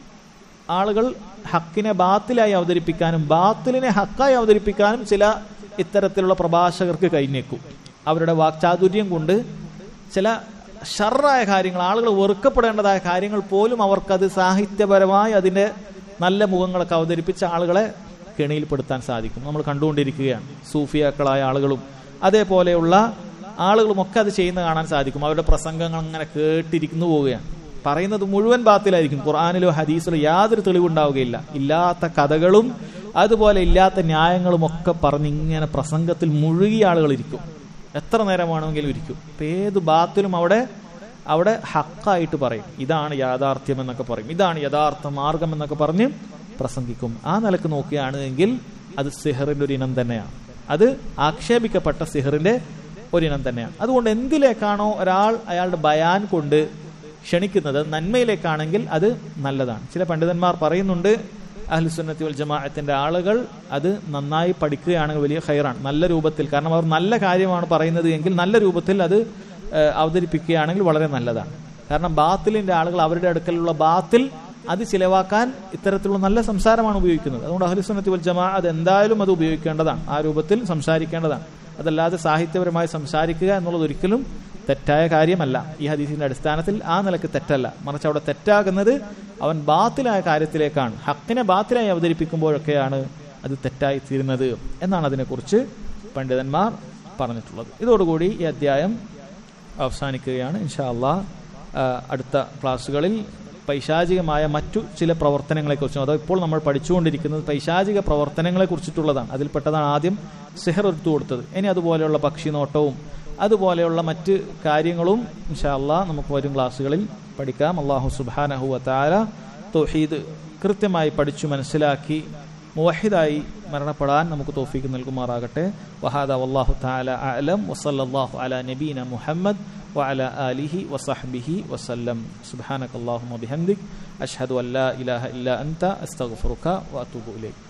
ആളുകൾ ഹക്കിനെ ബാത്തിലായി അവതരിപ്പിക്കാനും ബാത്തിലിനെ ഹക്കായി അവതരിപ്പിക്കാനും ചില ഇത്തരത്തിലുള്ള പ്രഭാഷകർക്ക് കഴിഞ്ഞേക്കും അവരുടെ വാക്ചാതുര്യം കൊണ്ട് ചില ഷറായ കാര്യങ്ങൾ ആളുകൾ വെറുക്കപ്പെടേണ്ടതായ കാര്യങ്ങൾ പോലും അവർക്കത് സാഹിത്യപരമായി അതിന്റെ നല്ല മുഖങ്ങളൊക്കെ അവതരിപ്പിച്ച ആളുകളെ കെണിയിൽപ്പെടുത്താൻ സാധിക്കും നമ്മൾ കണ്ടുകൊണ്ടിരിക്കുകയാണ് സൂഫിയാക്കളായ ആളുകളും അതേപോലെയുള്ള ആളുകളുമൊക്കെ അത് ചെയ്യുന്ന കാണാൻ സാധിക്കും അവരുടെ പ്രസംഗങ്ങൾ അങ്ങനെ കേട്ടിരിക്കുന്നു പോവുകയാണ് പറയുന്നത് മുഴുവൻ ബാത്തിലായിരിക്കും ഖുർആാനിലോ ഹദീസിലോ യാതൊരു തെളിവുണ്ടാവുകയില്ല ഇല്ലാത്ത കഥകളും അതുപോലെ ഇല്ലാത്ത ന്യായങ്ങളും ഒക്കെ പറഞ്ഞ് ഇങ്ങനെ പ്രസംഗത്തിൽ മുഴുകിയ ആളുകൾ ഇരിക്കും എത്ര നേരം വേണമെങ്കിലും ഇരിക്കും ഇപ്പൊ ഏത് ബാത്തിലും അവിടെ അവിടെ ഹക്കായിട്ട് പറയും ഇതാണ് യാഥാർത്ഥ്യം എന്നൊക്കെ പറയും ഇതാണ് യഥാർത്ഥ മാർഗം എന്നൊക്കെ പറഞ്ഞ് പ്രസംഗിക്കും ആ നിലക്ക് നോക്കുകയാണ് എങ്കിൽ അത് സിഹറിന്റെ ഒരു ഇനം തന്നെയാണ് അത് ആക്ഷേപിക്കപ്പെട്ട സിഹറിന്റെ ഒരിനം തന്നെയാണ് അതുകൊണ്ട് എന്തിലേക്കാണോ ഒരാൾ അയാളുടെ ബയാൻ കൊണ്ട് ക്ഷണിക്കുന്നത് നന്മയിലേക്കാണെങ്കിൽ അത് നല്ലതാണ് ചില പണ്ഡിതന്മാർ പറയുന്നുണ്ട് അഹ്ലുസുന്നത്തി വൽ ജമാഅത്തിന്റെ ആളുകൾ അത് നന്നായി പഠിക്കുകയാണെങ്കിൽ വലിയ ഹൈറാണ് നല്ല രൂപത്തിൽ കാരണം അവർ നല്ല കാര്യമാണ് പറയുന്നത് എങ്കിൽ നല്ല രൂപത്തിൽ അത് അവതരിപ്പിക്കുകയാണെങ്കിൽ വളരെ നല്ലതാണ് കാരണം ബാത്തിലിന്റെ ആളുകൾ അവരുടെ അടുക്കലുള്ള ബാത്തിൽ അത് ചിലവാക്കാൻ ഇത്തരത്തിലുള്ള നല്ല സംസാരമാണ് ഉപയോഗിക്കുന്നത് അതുകൊണ്ട് അഹ്ലുസുന്നത്തി വൽ ജമാ അത് എന്തായാലും അത് ഉപയോഗിക്കേണ്ടതാണ് ആ രൂപത്തിൽ സംസാരിക്കേണ്ടതാണ് അതല്ലാതെ സാഹിത്യപരമായി സംസാരിക്കുക എന്നുള്ളത് ഒരിക്കലും തെറ്റായ കാര്യമല്ല ഈ ഹദീസിന്റെ അടിസ്ഥാനത്തിൽ ആ നിലക്ക് തെറ്റല്ല മറിച്ച് അവിടെ തെറ്റാകുന്നത് അവൻ ബാത്തിലായ കാര്യത്തിലേക്കാണ് ഹക്കിനെ ബാത്തിലായി അവതരിപ്പിക്കുമ്പോഴൊക്കെയാണ് അത് തെറ്റായി തീരുന്നത് എന്നാണ് അതിനെക്കുറിച്ച് പണ്ഡിതന്മാർ പറഞ്ഞിട്ടുള്ളത് ഇതോടുകൂടി ഈ അധ്യായം അവസാനിക്കുകയാണ് ഇൻഷാ അള്ളാ അടുത്ത ക്ലാസ്സുകളിൽ പൈശാചികമായ മറ്റു ചില പ്രവർത്തനങ്ങളെക്കുറിച്ചും അതോ ഇപ്പോൾ നമ്മൾ പഠിച്ചുകൊണ്ടിരിക്കുന്നത് പൈശാചിക പ്രവർത്തനങ്ങളെ കുറിച്ചിട്ടുള്ളതാണ് അതിൽപ്പെട്ടതാണ് ആദ്യം സിഹർ എടുത്തു കൊടുത്തത് ഇനി അതുപോലെയുള്ള പക്ഷിനോട്ടവും അതുപോലെയുള്ള മറ്റ് കാര്യങ്ങളും ഇൻഷാല്ല നമുക്ക് വരും ക്ലാസ്സുകളിൽ പഠിക്കാം അള്ളാഹു സുബാനഹു താര തൊഹീദ് കൃത്യമായി പഠിച്ചു മനസ്സിലാക്കി മുവഹിദായി മരണപ്പെടാൻ നമുക്ക് തോഫീക്ക് നൽകുമാറാകട്ടെ വഹാദ വല്ലാഹു താല അലം വസല്ലാഹു അല നബീന മുഹമ്മദ് وعلى آله وصحبه وسلم سبحانك اللهم وبحمدك أشهد أن لا إله إلا أنت أستغفرك وأتوب إليك